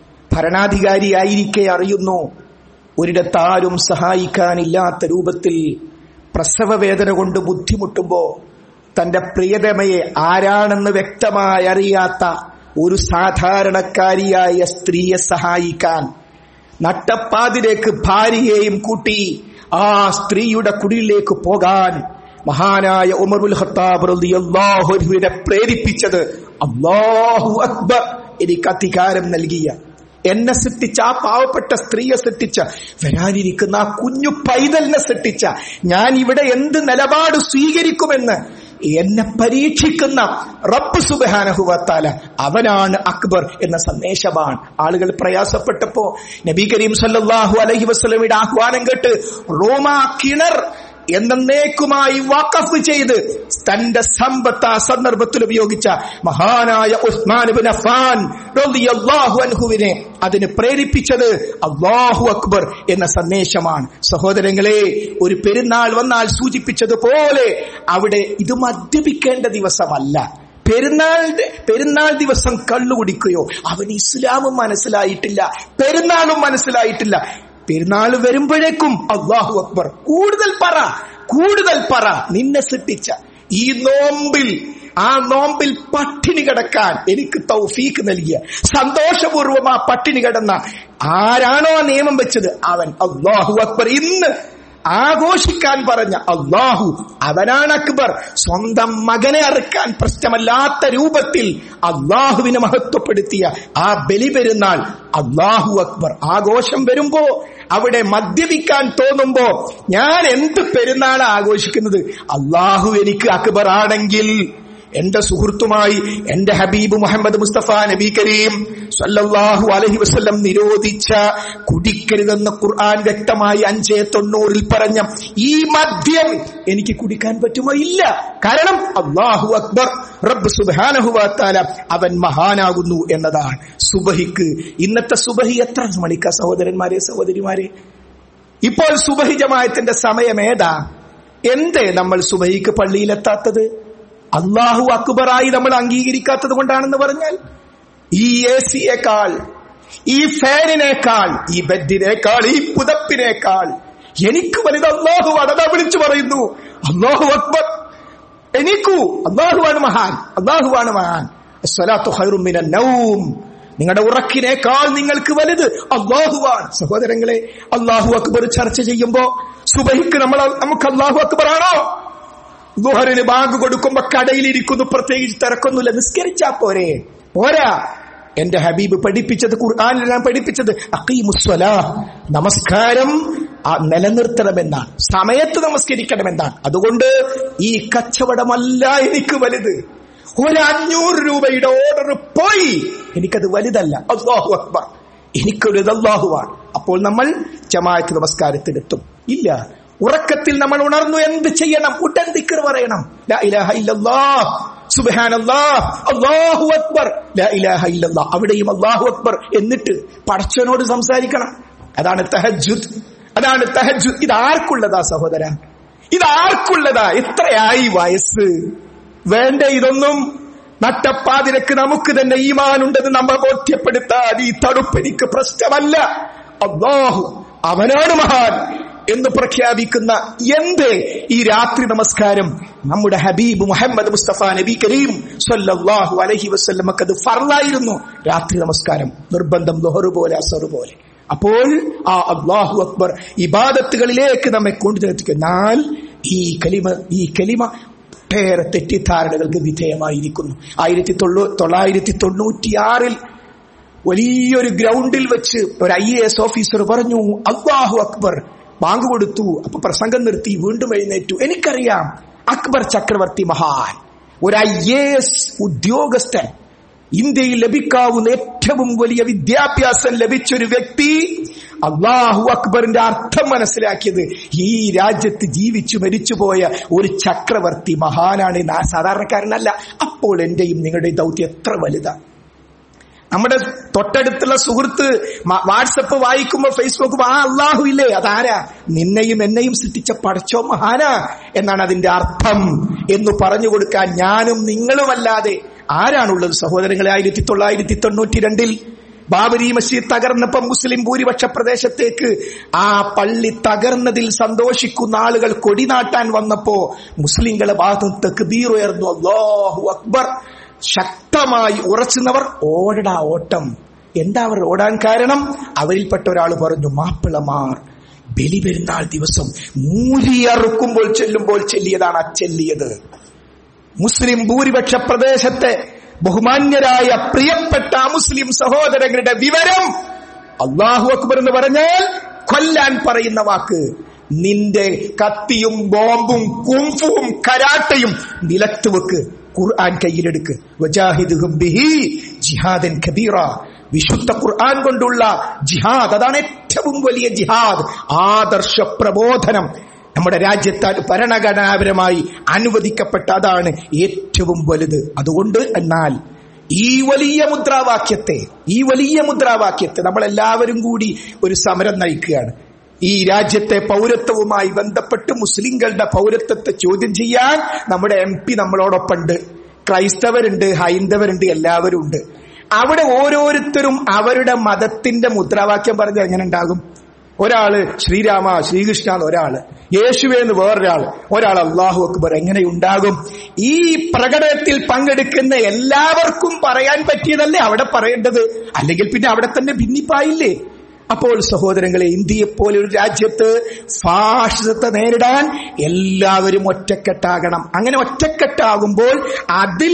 ഭരണാധികാരിയായിരിക്കെ അറിയുന്നു ഒരിടത്താരും സഹായിക്കാനില്ലാത്ത രൂപത്തിൽ പ്രസവ വേദന കൊണ്ട് ബുദ്ധിമുട്ടുമ്പോ തന്റെ പ്രിയതമയെ ആരാണെന്ന് വ്യക്തമായി അറിയാത്ത ഒരു സാധാരണക്കാരിയായ സ്ത്രീയെ സഹായിക്കാൻ നട്ടപ്പാതിലേക്ക് ഭാര്യയെയും കൂട്ടി ആ സ്ത്രീയുടെ കുടിയിലേക്ക് പോകാൻ മഹാനായ ഉമറുൽ ഖത്താബ് റളിയല്ലാഹുവിനെ പ്രേരിപ്പിച്ചത് അല്ലാഹു അക്ബർ എനിക്ക് അധികാരം നൽകിയ എന്നെ സൃഷ്ടിച്ച ആ പാവപ്പെട്ട സ്ത്രീയെ സൃഷ്ടിച്ച വരാനിരിക്കുന്ന ആ കുഞ്ഞു പൈതലിനെ സൃഷ്ടിച്ച ഞാൻ ഇവിടെ എന്ത് നിലപാട് സ്വീകരിക്കുമെന്ന് എന്നെ പരീക്ഷിക്കുന്ന റബ്ബ് സുബാനഹുവത്താല അവനാണ് അക്ബർ എന്ന സന്ദേശമാണ് ആളുകൾ പ്രയാസപ്പെട്ടപ്പോ നബി കരീം സല്ലാഹു അലഹി വസ്ലമിയുടെ ആഹ്വാനം കേട്ട് റോമാ കിണർ എന്നേക്കുമായി വാക്കഫ് ചെയ്ത് തന്റെ സമ്പത്ത് ആ സന്ദർഭത്തിൽ ഉപയോഗിച്ച മഹാനായ ഉസ്മാൻ ബിൻ അഫാൻ റളിയല്ലാഹു അൻഹുവിനെ അതിന് പ്രേരിപ്പിച്ചത് അള്ളാഹു അക്ബർ എന്ന സന്ദേശമാണ് സഹോദരങ്ങളെ ഒരു പെരുന്നാൾ വന്നാൽ സൂചിപ്പിച്ചതുപോലെ അവിടെ ഇത് മദ്യപിക്കേണ്ട ദിവസമല്ല പെരുന്നാളിന്റെ പെരുന്നാൾ ദിവസം കള്ളു കുടിക്കുകയോ അവൻ ഇസ്ലാമും മനസ്സിലായിട്ടില്ല പെരുന്നാളും മനസ്സിലായിട്ടില്ല പെരുന്നാൾ വരുമ്പോഴേക്കും അള്ളാഹു അക്ബർ കൂടുതൽ പറ കൂടുതൽ പറ നിന്നെ സൃഷ്ടിച്ച ഈ നോമ്പിൽ ആ നോമ്പിൽ പട്ടിണി കിടക്കാൻ എനിക്ക് തൗഫീക്ക് നൽകിയ സന്തോഷപൂർവ്വം ആ പട്ടിണി കിടന്ന ആരാണോ ആ നിയമം വെച്ചത് അവൻ അള്ളാഹു അക്ബർ ഇന്ന് ആഘോഷിക്കാൻ പറഞ്ഞ അള്ളാഹു അവനാണ് അക്ബർ സ്വന്തം മകനെ അറുക്കാൻ പ്രശ്നമല്ലാത്ത രൂപത്തിൽ അള്ളാഹുവിനെ മഹത്വപ്പെടുത്തിയ ആ ബലി പെരുന്നാൾ അള്ളാഹു അക്ബർ ആഘോഷം വരുമ്പോ അവിടെ മദ്യപിക്കാൻ തോന്നുമ്പോ ഞാൻ എന്ത് പെരുന്നാൾ ആഘോഷിക്കുന്നത് അള്ളാഹു എനിക്ക് അക്ബർ ആണെങ്കിൽ എന്റെ സുഹൃത്തുമായി എന്റെ ഹബീബ് മുഹമ്മദ് മുസ്തഫ നബി കരീം സല്ലല്ലാഹു അലഹി വസ്ല്ലം നിരോധിച്ച കുടിക്കരുതെന്ന് ഖുർആൻ വ്യക്തമായി അഞ്ചേ തൊണ്ണൂറിൽ പറഞ്ഞ ഈ മദ്യം എനിക്ക് കുടിക്കാൻ പറ്റുമോ ഇല്ല കാരണം അള്ളാഹു അക്ബർ റബ്ബ് സുബാനഹുവാത്താല അവൻ മഹാനാകുന്നു എന്നതാണ് സുബഹിക്ക് ഇന്നത്തെ സുബഹി എത്ര മണിക്ക സഹോദരന്മാരെ സഹോദരിമാരെ ഇപ്പോൾ സുബഹി ജമായത്തിന്റെ സമയം ഏതാ എന്തേ നമ്മൾ സുബഹിക്ക് പള്ളിയിലെത്താത്തത് അള്ളാഹു അക്ബറായി നമ്മൾ അംഗീകരിക്കാത്തത് കൊണ്ടാണെന്ന് പറഞ്ഞാൽ ഈ എ സിയേക്കാൾ ഈ ഫാനിനേക്കാൾ ഈ ബെഡിനേക്കാൾ ഈ പുതപ്പിനേക്കാൾ എനിക്ക് വലുത് അള്ളാഹുവാണ് അതാ വിളിച്ചു പറയുന്നു അള്ളാഹു അക്ബർ എണീക്കൂ അള്ളാഹുവാണ് മഹാൻ അള്ളാഹുവാണ് മഹാൻ അസ്സലാത്തു ഖൈറും മിനൻ നൗം നിങ്ങളുടെ ഉറക്കിനേക്കാൾ നിങ്ങൾക്ക് വലുത് അള്ളാഹുവാണ് സഹോദരങ്ങളെ അള്ളാഹു അക്ബർ ചർച്ച ചെയ്യുമ്പോ സുബഹിക്ക് നമ്മൾ നമുക്ക് അള്ളാഹു അക്ബർ ആണോ ദുഹറിന് ബാങ്ക് കൊടുക്കുമ്പോ കടയിലിരിക്കുന്നു പ്രത്യേകിച്ച് തിരക്കൊന്നുമില്ല നിസ്കരിച്ചാ പോരെ പോരാ എന്റെ ഹബീബ് പഠിപ്പിച്ചത് ഖുർആാനിൽ ഞാൻ പഠിപ്പിച്ചത് അക്കീമുസ്വലാ നമസ്കാരം ആ നിലനിർത്തണമെന്നാണ് സമയത്ത് നമസ്കരിക്കണമെന്നാണ് അതുകൊണ്ട് ഈ കച്ചവടമല്ല എനിക്ക് വലുത് ഒരു അഞ്ഞൂറ് രൂപയുടെ ഓർഡർ പോയി എനിക്കത് വലുതല്ല അള്ളാഹു അക്ബർ എനിക്കൊരു അള്ളാഹുവാണ് അപ്പോൾ നമ്മൾ ജമാഅത്ത് നമസ്കാരത്തിലെത്തും ഇല്ല ഉറക്കത്തിൽ നമ്മൾ ഉണർന്നു എന്ത് ചെയ്യണം ഉടൻ ദിക്കർ പറയണം ലാ ഇലാഹ ഇല്ലല്ലാഹ് സുബ്ഹാനല്ലാഹ് അല്ലാഹു അക്ബർ ലാ ഇലാഹ ഇല്ലല്ലാഹ് അവിടെയും അല്ലാഹു അക്ബർ എന്നിട്ട് പടച്ചവനോട് സംസാരിക്കണം അതാണ് തഹജ്ജുദ് അതാണ് തഹജ്ജുദ് ഇത് ആർക്കുള്ളതാ സഹോദര ഇത് ആർക്കുള്ളതാ എത്രയായി വയസ്സ് വേണ്ട ഇതൊന്നും നട്ടപ്പാതിരക്ക് നമുക്ക് തന്നെ ഈമാനുണ്ടെന്ന് നമ്മെ ബോധ്യപ്പെടുത്താൻ ഈ തടുപ്പ് എനിക്ക് പ്രശ്നമല്ല അള്ളാഹു അവനാണ് മഹാൻ എന്ന് പ്രഖ്യാപിക്കുന്ന എന്ത് ഈ രാത്രി നമസ്കാരം നമ്മുടെ ഹബീബ് മുഹമ്മദ് മുസ്തഫ നബി കരീം സല്ലല്ലാഹു അലൈഹി വസല്ലമക്ക് അത് ഫർലായിരുന്നു രാത്രി നമസ്കാരം നിർബന്ധം ദുഹറ് പോലെ അസറ് പോലെ അപ്പോൾ ആ അള്ളാഹു അക്ബർ ഇബാദത്തുകളിലേക്ക് നമ്മെ കൊണ്ടുചേർത്തിക്കുന്നാൽ ഈ കലിമ ഈ കലിമ ഒട്ടേറെ തെറ്റിദ്ധാരണകൾക്ക് വിധേയമായിരിക്കുന്നു ആയിരത്തി തൊള്ളൂ തൊള്ളായിരത്തി തൊണ്ണൂറ്റിയാറിൽ വലിയൊരു ഗ്രൗണ്ടിൽ വെച്ച് ഒരു ഐ എ എസ് ഓഫീസർ പറഞ്ഞു അള്ളാഹു അക്ബർ ബാങ്ക് കൊടുത്തു അപ്പൊ പ്രസംഗം നിർത്തി വീണ്ടും എഴുന്നേറ്റു എനിക്കറിയാം അക്ബർ ചക്രവർത്തി മഹാൻ ഒരു ഐ എ എസ് ഉദ്യോഗസ്ഥൻ ഇന്ത്യയിൽ ലഭിക്കാവുന്ന ഏറ്റവും വലിയ വിദ്യാഭ്യാസം ലഭിച്ചൊരു വ്യക്തി അള്ളാഹു അക്ബറിന്റെ അർത്ഥം മനസ്സിലാക്കിയത് ഈ രാജ്യത്ത് ജീവിച്ചു മരിച്ചുപോയ ഒരു ചക്രവർത്തി മഹാനാണ് നാ- സാധാരണക്കാരനല്ല അപ്പോൾ എന്റെയും നിങ്ങളുടെയും ദൗത്യം എത്ര വലുതാണ് നമ്മുടെ തൊട്ടടുത്തുള്ള സുഹൃത്ത് മ- വാട്സപ്പ് വായിക്കുമ്പോ ഫേസ്ബുക്ക് ആ അള്ളാഹു ഇല്ലേ അതാരാ നിന്നെയും എന്നെയും സൃഷ്ടിച്ച പടച്ചോ മഹാനാ എന്നാണ് അതിന്റെ അർത്ഥം എന്ന് പറഞ്ഞു കൊടുക്കാൻ ഞാനും നിങ്ങളുമല്ലാതെ ആരാണുള്ളത് സഹോദരങ്ങളെ ആയിരത്തി തൊള്ളായിരത്തി തൊണ്ണൂറ്റി രണ്ടിൽ ബാബരി മസ്ജിദ് തകർന്നപ്പം മുസ്ലിം ഭൂരിപക്ഷ പ്രദേശത്തേക്ക് ആ പള്ളി തകർന്നതിൽ സന്തോഷിക്കുന്ന ആളുകൾ കൊടിനാട്ടാൻ വന്നപ്പോ മുസ്ലിങ്ങളെ ഭാഗത്ത് തക്ബീർ ഉയർന്നു അല്ലാഹു അക്ബർ ശക്തമായി ഉറച്ചുന്നവർ ഓടടാ ഓട്ടം എന്താ അവർ ഓടാൻ കാരണം അവരിൽപ്പെട്ട ഒരാൾ പറഞ്ഞു മാപ്പിളമാർ ബലി പെരുന്നാൾ ദിവസം മൂലിയറുക്കുമ്പോൾ ചെല്ലുമ്പോൾ ചെല്ലിയതാണ് ആ ചെല്ലിയത് മുസ്ലിം ഭൂരിപക്ഷ പ്രദേശത്തെ ബഹുമാന്യരായ പ്രിയപ്പെട്ട മുസ്ലിം സഹോദരങ്ങളുടെ വിവരം അള്ളാഹു അക്ബർ എന്ന് പറഞ്ഞാൽ കൊല്ലാൻ പറയുന്ന വാക്ക് നിന്റെ കത്തിയും ബോംബും കുംഫുവും കരാട്ടയും നിലത്ത് വെക്ക് ഖുർആൻ കയ്യിലെടുക്ക് വജാഹിദുഹും ബിഹി ജിഹാദൻ കബീറ വിശുദ്ധ ഖുർആൻ കൊണ്ടുള്ള ജിഹാദ് അതാണ് ഏറ്റവും വലിയ ജിഹാദ് ആദർശ പ്രബോധനം നമ്മുടെ രാജ്യത്താൽ ഭരണഘടനാപരമായി അനുവദിക്കപ്പെട്ട അതാണ് ഏറ്റവും വലുത് അതുകൊണ്ട് എന്നാൽ ഈ വലിയ മുദ്രാവാക്യത്തെ ഈ വലിയ മുദ്രാവാക്യത്തെ നമ്മൾ എല്ലാവരും കൂടി ഒരു സമരം നയിക്കുകയാണ് ഈ രാജ്യത്തെ പൗരത്വവുമായി ബന്ധപ്പെട്ട് മുസ്ലിങ്ങളുടെ പൗരത്വത്തെ ചോദ്യം ചെയ്യാൻ നമ്മുടെ എം പി നമ്മളോടൊപ്പമുണ്ട് ക്രൈസ്തവരുണ്ട് ഹൈന്ദവരുണ്ട് എല്ലാവരും ഉണ്ട് അവിടെ ഓരോരുത്തരും അവരുടെ മതത്തിന്റെ മുദ്രാവാക്യം പറഞ്ഞ് എങ്ങനെ ഉണ്ടാകും ഒരാള് ശ്രീരാമ ശ്രീകൃഷ്ണ എന്ന് ഒരാള് യേശുവെന്ന് വേറൊരാൾ ഒരാൾ അള്ളാഹു അക്ബർ എങ്ങനെ ഉണ്ടാകും ഈ പ്രകടനത്തിൽ പങ്കെടുക്കുന്ന എല്ലാവർക്കും പറയാൻ പറ്റിയതല്ലേ അവിടെ പറയേണ്ടത് അല്ലെങ്കിൽ പിന്നെ അവിടെ തന്നെ ഭിന്നിപ്പായില്ലേ അപ്പോൾ സഹോദരങ്ങളെ ഇന്ത്യയെ പോലെ ഒരു രാജ്യത്ത് ഫാഷിസത്തെ നേരിടാൻ എല്ലാവരും ഒറ്റക്കെട്ടാകണം അങ്ങനെ ഒറ്റക്കെട്ടാകുമ്പോൾ അതിൽ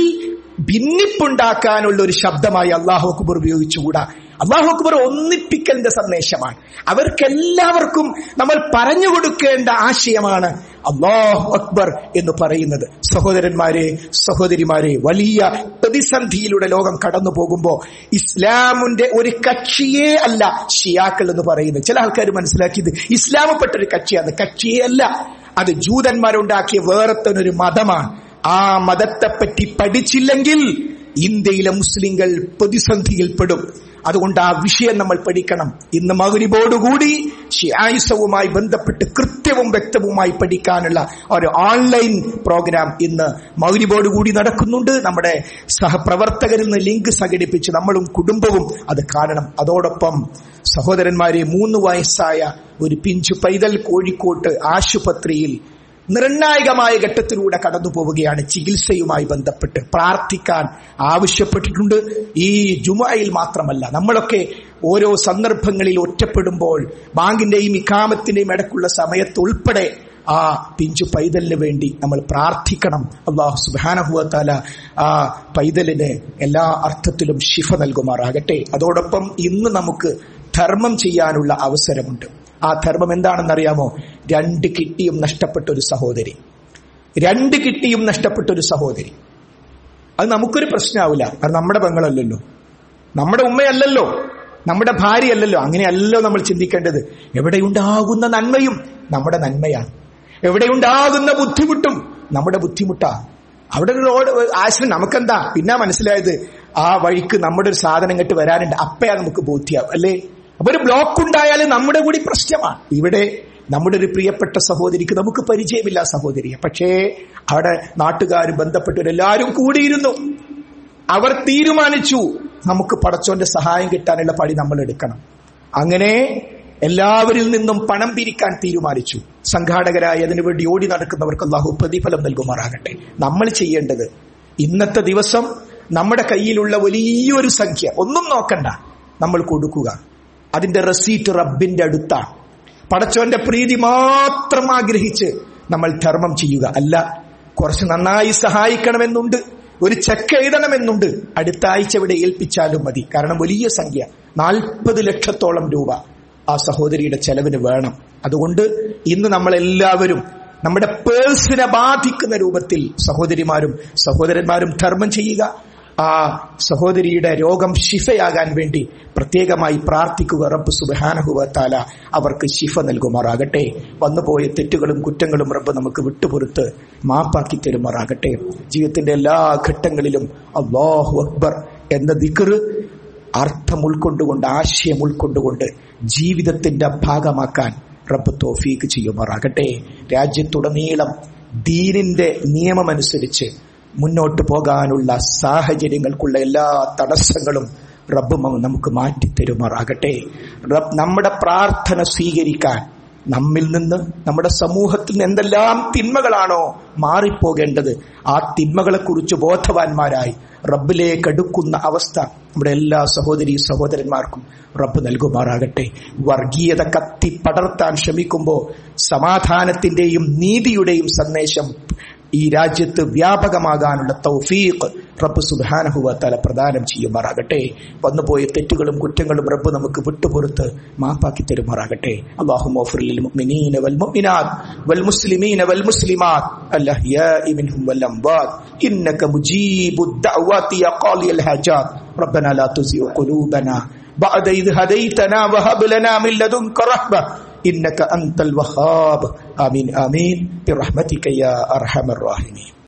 ഭിന്നിപ്പുണ്ടാക്കാനുള്ള ഒരു ശബ്ദമായി അള്ളാഹു അക്ബർ ഉപയോഗിച്ചുകൂടാ അള്ളാഹു അക്ബർ ഒന്നിപ്പിക്കലിന്റെ സന്ദേശമാണ് അവർക്കെല്ലാവർക്കും നമ്മൾ പറഞ്ഞു കൊടുക്കേണ്ട ആശയമാണ് അള്ളാഹു അക്ബർ എന്ന് പറയുന്നത് സഹോദരന്മാരെ സഹോദരിമാരെ വലിയ പ്രതിസന്ധിയിലൂടെ ലോകം കടന്നു പോകുമ്പോ ഇസ്ലാമിന്റെ ഒരു കക്ഷിയേ അല്ല ഷിയാക്കൾ എന്ന് പറയുന്നത് ചില ആൾക്കാർ മനസ്സിലാക്കിയത് ഇസ്ലാമപ്പെട്ട ഒരു കക്ഷിയാണ് കക്ഷിയേ അല്ല അത് ജൂതന്മാരുണ്ടാക്കിയ വേറെത്തനൊരു മതമാണ് ആ മതത്തെപ്പറ്റി പഠിച്ചില്ലെങ്കിൽ ഇന്ത്യയിലെ മുസ്ലിങ്ങൾ പ്രതിസന്ധിയിൽപ്പെടും അതുകൊണ്ട് ആ വിഷയം നമ്മൾ പഠിക്കണം ഇന്ന് മകരിബോടുകൂടി ഷിയായുസവുമായി ബന്ധപ്പെട്ട് കൃത്യവും വ്യക്തവുമായി പഠിക്കാനുള്ള ഒരു ഓൺലൈൻ പ്രോഗ്രാം ഇന്ന് മകരിബോടുകൂടി നടക്കുന്നുണ്ട് നമ്മുടെ സഹപ്രവർത്തകരിൽ നിന്ന് ലിങ്ക് സംഘടിപ്പിച്ച് നമ്മളും കുടുംബവും അത് കാണണം അതോടൊപ്പം സഹോദരന്മാരെ മൂന്ന് വയസ്സായ ഒരു പിഞ്ചു പൈതൽ കോഴിക്കോട്ട് ആശുപത്രിയിൽ നിർണായകമായ ഘട്ടത്തിലൂടെ കടന്നു പോവുകയാണ് ചികിത്സയുമായി ബന്ധപ്പെട്ട് പ്രാർത്ഥിക്കാൻ ആവശ്യപ്പെട്ടിട്ടുണ്ട് ഈ ജുമായിൽ മാത്രമല്ല നമ്മളൊക്കെ ഓരോ സന്ദർഭങ്ങളിൽ ഒറ്റപ്പെടുമ്പോൾ ബാങ്കിന്റെയും ഇക്കാമത്തിന്റെയും ഇടക്കുള്ള സമയത്ത് ഉൾപ്പെടെ ആ പിഞ്ചു പൈതലിന് വേണ്ടി നമ്മൾ പ്രാർത്ഥിക്കണം അള്ളാഹു സുബാനഹുവത്താല ആ പൈതലിന് എല്ലാ അർത്ഥത്തിലും ശിഫ നൽകുമാറാകട്ടെ അതോടൊപ്പം ഇന്ന് നമുക്ക് ധർമ്മം ചെയ്യാനുള്ള അവസരമുണ്ട് ആ ധർമ്മം എന്താണെന്നറിയാമോ രണ്ട് കിട്ടിയും നഷ്ടപ്പെട്ട ഒരു സഹോദരി രണ്ട് കിട്ടിയും നഷ്ടപ്പെട്ട ഒരു സഹോദരി അത് നമുക്കൊരു പ്രശ്നമാവില്ല കാരണം നമ്മുടെ പെങ്ങളല്ലല്ലോ നമ്മുടെ ഉമ്മയല്ലല്ലോ നമ്മുടെ ഭാര്യയല്ലല്ലോ അങ്ങനെയല്ലോ നമ്മൾ ചിന്തിക്കേണ്ടത് എവിടെയുണ്ടാകുന്ന നന്മയും നമ്മുടെ നന്മയാണ് എവിടെയുണ്ടാകുന്ന ബുദ്ധിമുട്ടും നമ്മുടെ ബുദ്ധിമുട്ടാ അവിടെ ഒരു റോഡ് ആശ്രയം നമുക്കെന്താ പിന്നെ മനസ്സിലായത് ആ വഴിക്ക് നമ്മുടെ ഒരു സാധനം കെട്ട് വരാനുണ്ട് അപ്പയാ നമുക്ക് ബോധ്യാവും അല്ലേ അപ്പൊ ഒരു ബ്ലോക്ക് ഉണ്ടായാൽ നമ്മുടെ കൂടി പ്രശ്നമാണ് ഇവിടെ നമ്മുടെ ഒരു പ്രിയപ്പെട്ട സഹോദരിക്ക് നമുക്ക് പരിചയമില്ല ആ സഹോദരിയെ പക്ഷേ അവിടെ നാട്ടുകാരും ബന്ധപ്പെട്ടവരെല്ലാവരും കൂടിയിരുന്നു അവർ തീരുമാനിച്ചു നമുക്ക് പടച്ചോന്റെ സഹായം കിട്ടാനുള്ള പടി നമ്മൾ എടുക്കണം അങ്ങനെ എല്ലാവരിൽ നിന്നും പണം പിരിക്കാൻ തീരുമാനിച്ചു സംഘാടകരായി അതിനുവേണ്ടി ഓടി നടക്കുന്നവർക്ക് അള്ളാഹു പ്രതിഫലം നൽകുമാറാകട്ടെ നമ്മൾ ചെയ്യേണ്ടത് ഇന്നത്തെ ദിവസം നമ്മുടെ കയ്യിലുള്ള വലിയൊരു സംഖ്യ ഒന്നും നോക്കണ്ട നമ്മൾ കൊടുക്കുക അതിന്റെ റെസീറ്റ് റബ്ബിന്റെ അടുത്താണ് പടച്ചോന്റെ പ്രീതി മാത്രം ആഗ്രഹിച്ച് നമ്മൾ ധർമ്മം ചെയ്യുക അല്ല കുറച്ച് നന്നായി സഹായിക്കണമെന്നുണ്ട് ഒരു ചെക്ക് എഴുതണമെന്നുണ്ട് അടുത്ത ആഴ്ച ഇവിടെ ഏൽപ്പിച്ചാലും മതി കാരണം വലിയ സംഖ്യ നാൽപ്പത് ലക്ഷത്തോളം രൂപ ആ സഹോദരിയുടെ ചെലവിന് വേണം അതുകൊണ്ട് ഇന്ന് നമ്മൾ എല്ലാവരും നമ്മുടെ പേഴ്സിനെ ബാധിക്കുന്ന രൂപത്തിൽ സഹോദരിമാരും സഹോദരന്മാരും ധർമ്മം ചെയ്യുക ആ സഹോദരിയുടെ രോഗം ശിഫയാകാൻ വേണ്ടി പ്രത്യേകമായി പ്രാർത്ഥിക്കുക റബ്ബ് സുബാനഹുവത്താല അവർക്ക് ശിഫ നൽകുമാറാകട്ടെ വന്നുപോയ തെറ്റുകളും കുറ്റങ്ങളും റബ്ബ് നമുക്ക് വിട്ടുപുറത്ത് മാപ്പാക്കി തരുമാറാകട്ടെ ജീവിതത്തിന്റെ എല്ലാ ഘട്ടങ്ങളിലും അള്ളാഹു അക്ബർ എന്ന ദിക്കറ് അർത്ഥം ഉൾക്കൊണ്ടുകൊണ്ട് ആശയം ഉൾക്കൊണ്ടുകൊണ്ട് ജീവിതത്തിന്റെ ഭാഗമാക്കാൻ റബ്ബ് തോഫീക്ക് ചെയ്യുമാറാകട്ടെ രാജ്യത്തുടനീളം ദീനിന്റെ നിയമമനുസരിച്ച് മുന്നോട്ട് പോകാനുള്ള സാഹചര്യങ്ങൾക്കുള്ള എല്ലാ തടസ്സങ്ങളും റബ്ബ് നമുക്ക് മാറ്റി തരുമാറാകട്ടെ നമ്മുടെ പ്രാർത്ഥന സ്വീകരിക്കാൻ നമ്മിൽ നിന്ന് നമ്മുടെ സമൂഹത്തിൽ നിന്ന് എന്തെല്ലാം തിന്മകളാണോ മാറിപ്പോകേണ്ടത് ആ തിന്മകളെ കുറിച്ച് ബോധവാന്മാരായി റബ്ബിലേക്ക് അടുക്കുന്ന അവസ്ഥ നമ്മുടെ എല്ലാ സഹോദരി സഹോദരന്മാർക്കും റബ്ബ് നൽകുമാറാകട്ടെ വർഗീയത കത്തി പടർത്താൻ ശ്രമിക്കുമ്പോൾ സമാധാനത്തിന്റെയും നീതിയുടെയും സന്ദേശം ഈ രാജ്യത്ത് വ്യാപകമാകാനുള്ള തൗഫീഖ് റബ്ബ് സുബാനഹുവ തല പ്രദാനം ചെയ്യുമാറാകട്ടെ വന്നുപോയ തെറ്റുകളും കുറ്റങ്ങളും റബ്ബ് നമുക്ക് വിട്ടുപുറത്ത് മാപ്പാക്കി തരുമാറാകട്ടെ അള്ളാഹു മുഅ്മിനീന വൽ മുഅ്മിനാത്ത് വൽ മുസ്ലിമീന വൽ മുസ്ലിമാത്ത് അൽഅഹ്യാഇ മിൻഹും വൽ അംവാത് ഇന്നക മുജീബുദ് ദഅവാതി യാ ഖാലിയൽ ഹാജാത്ത് ربنا لا تزغ قلوبنا بعد إذ هديتنا وهب لنا من لدنك رحمة إنك أنت الوهاب آمين آمين برحمتك يا أرحم الراحمين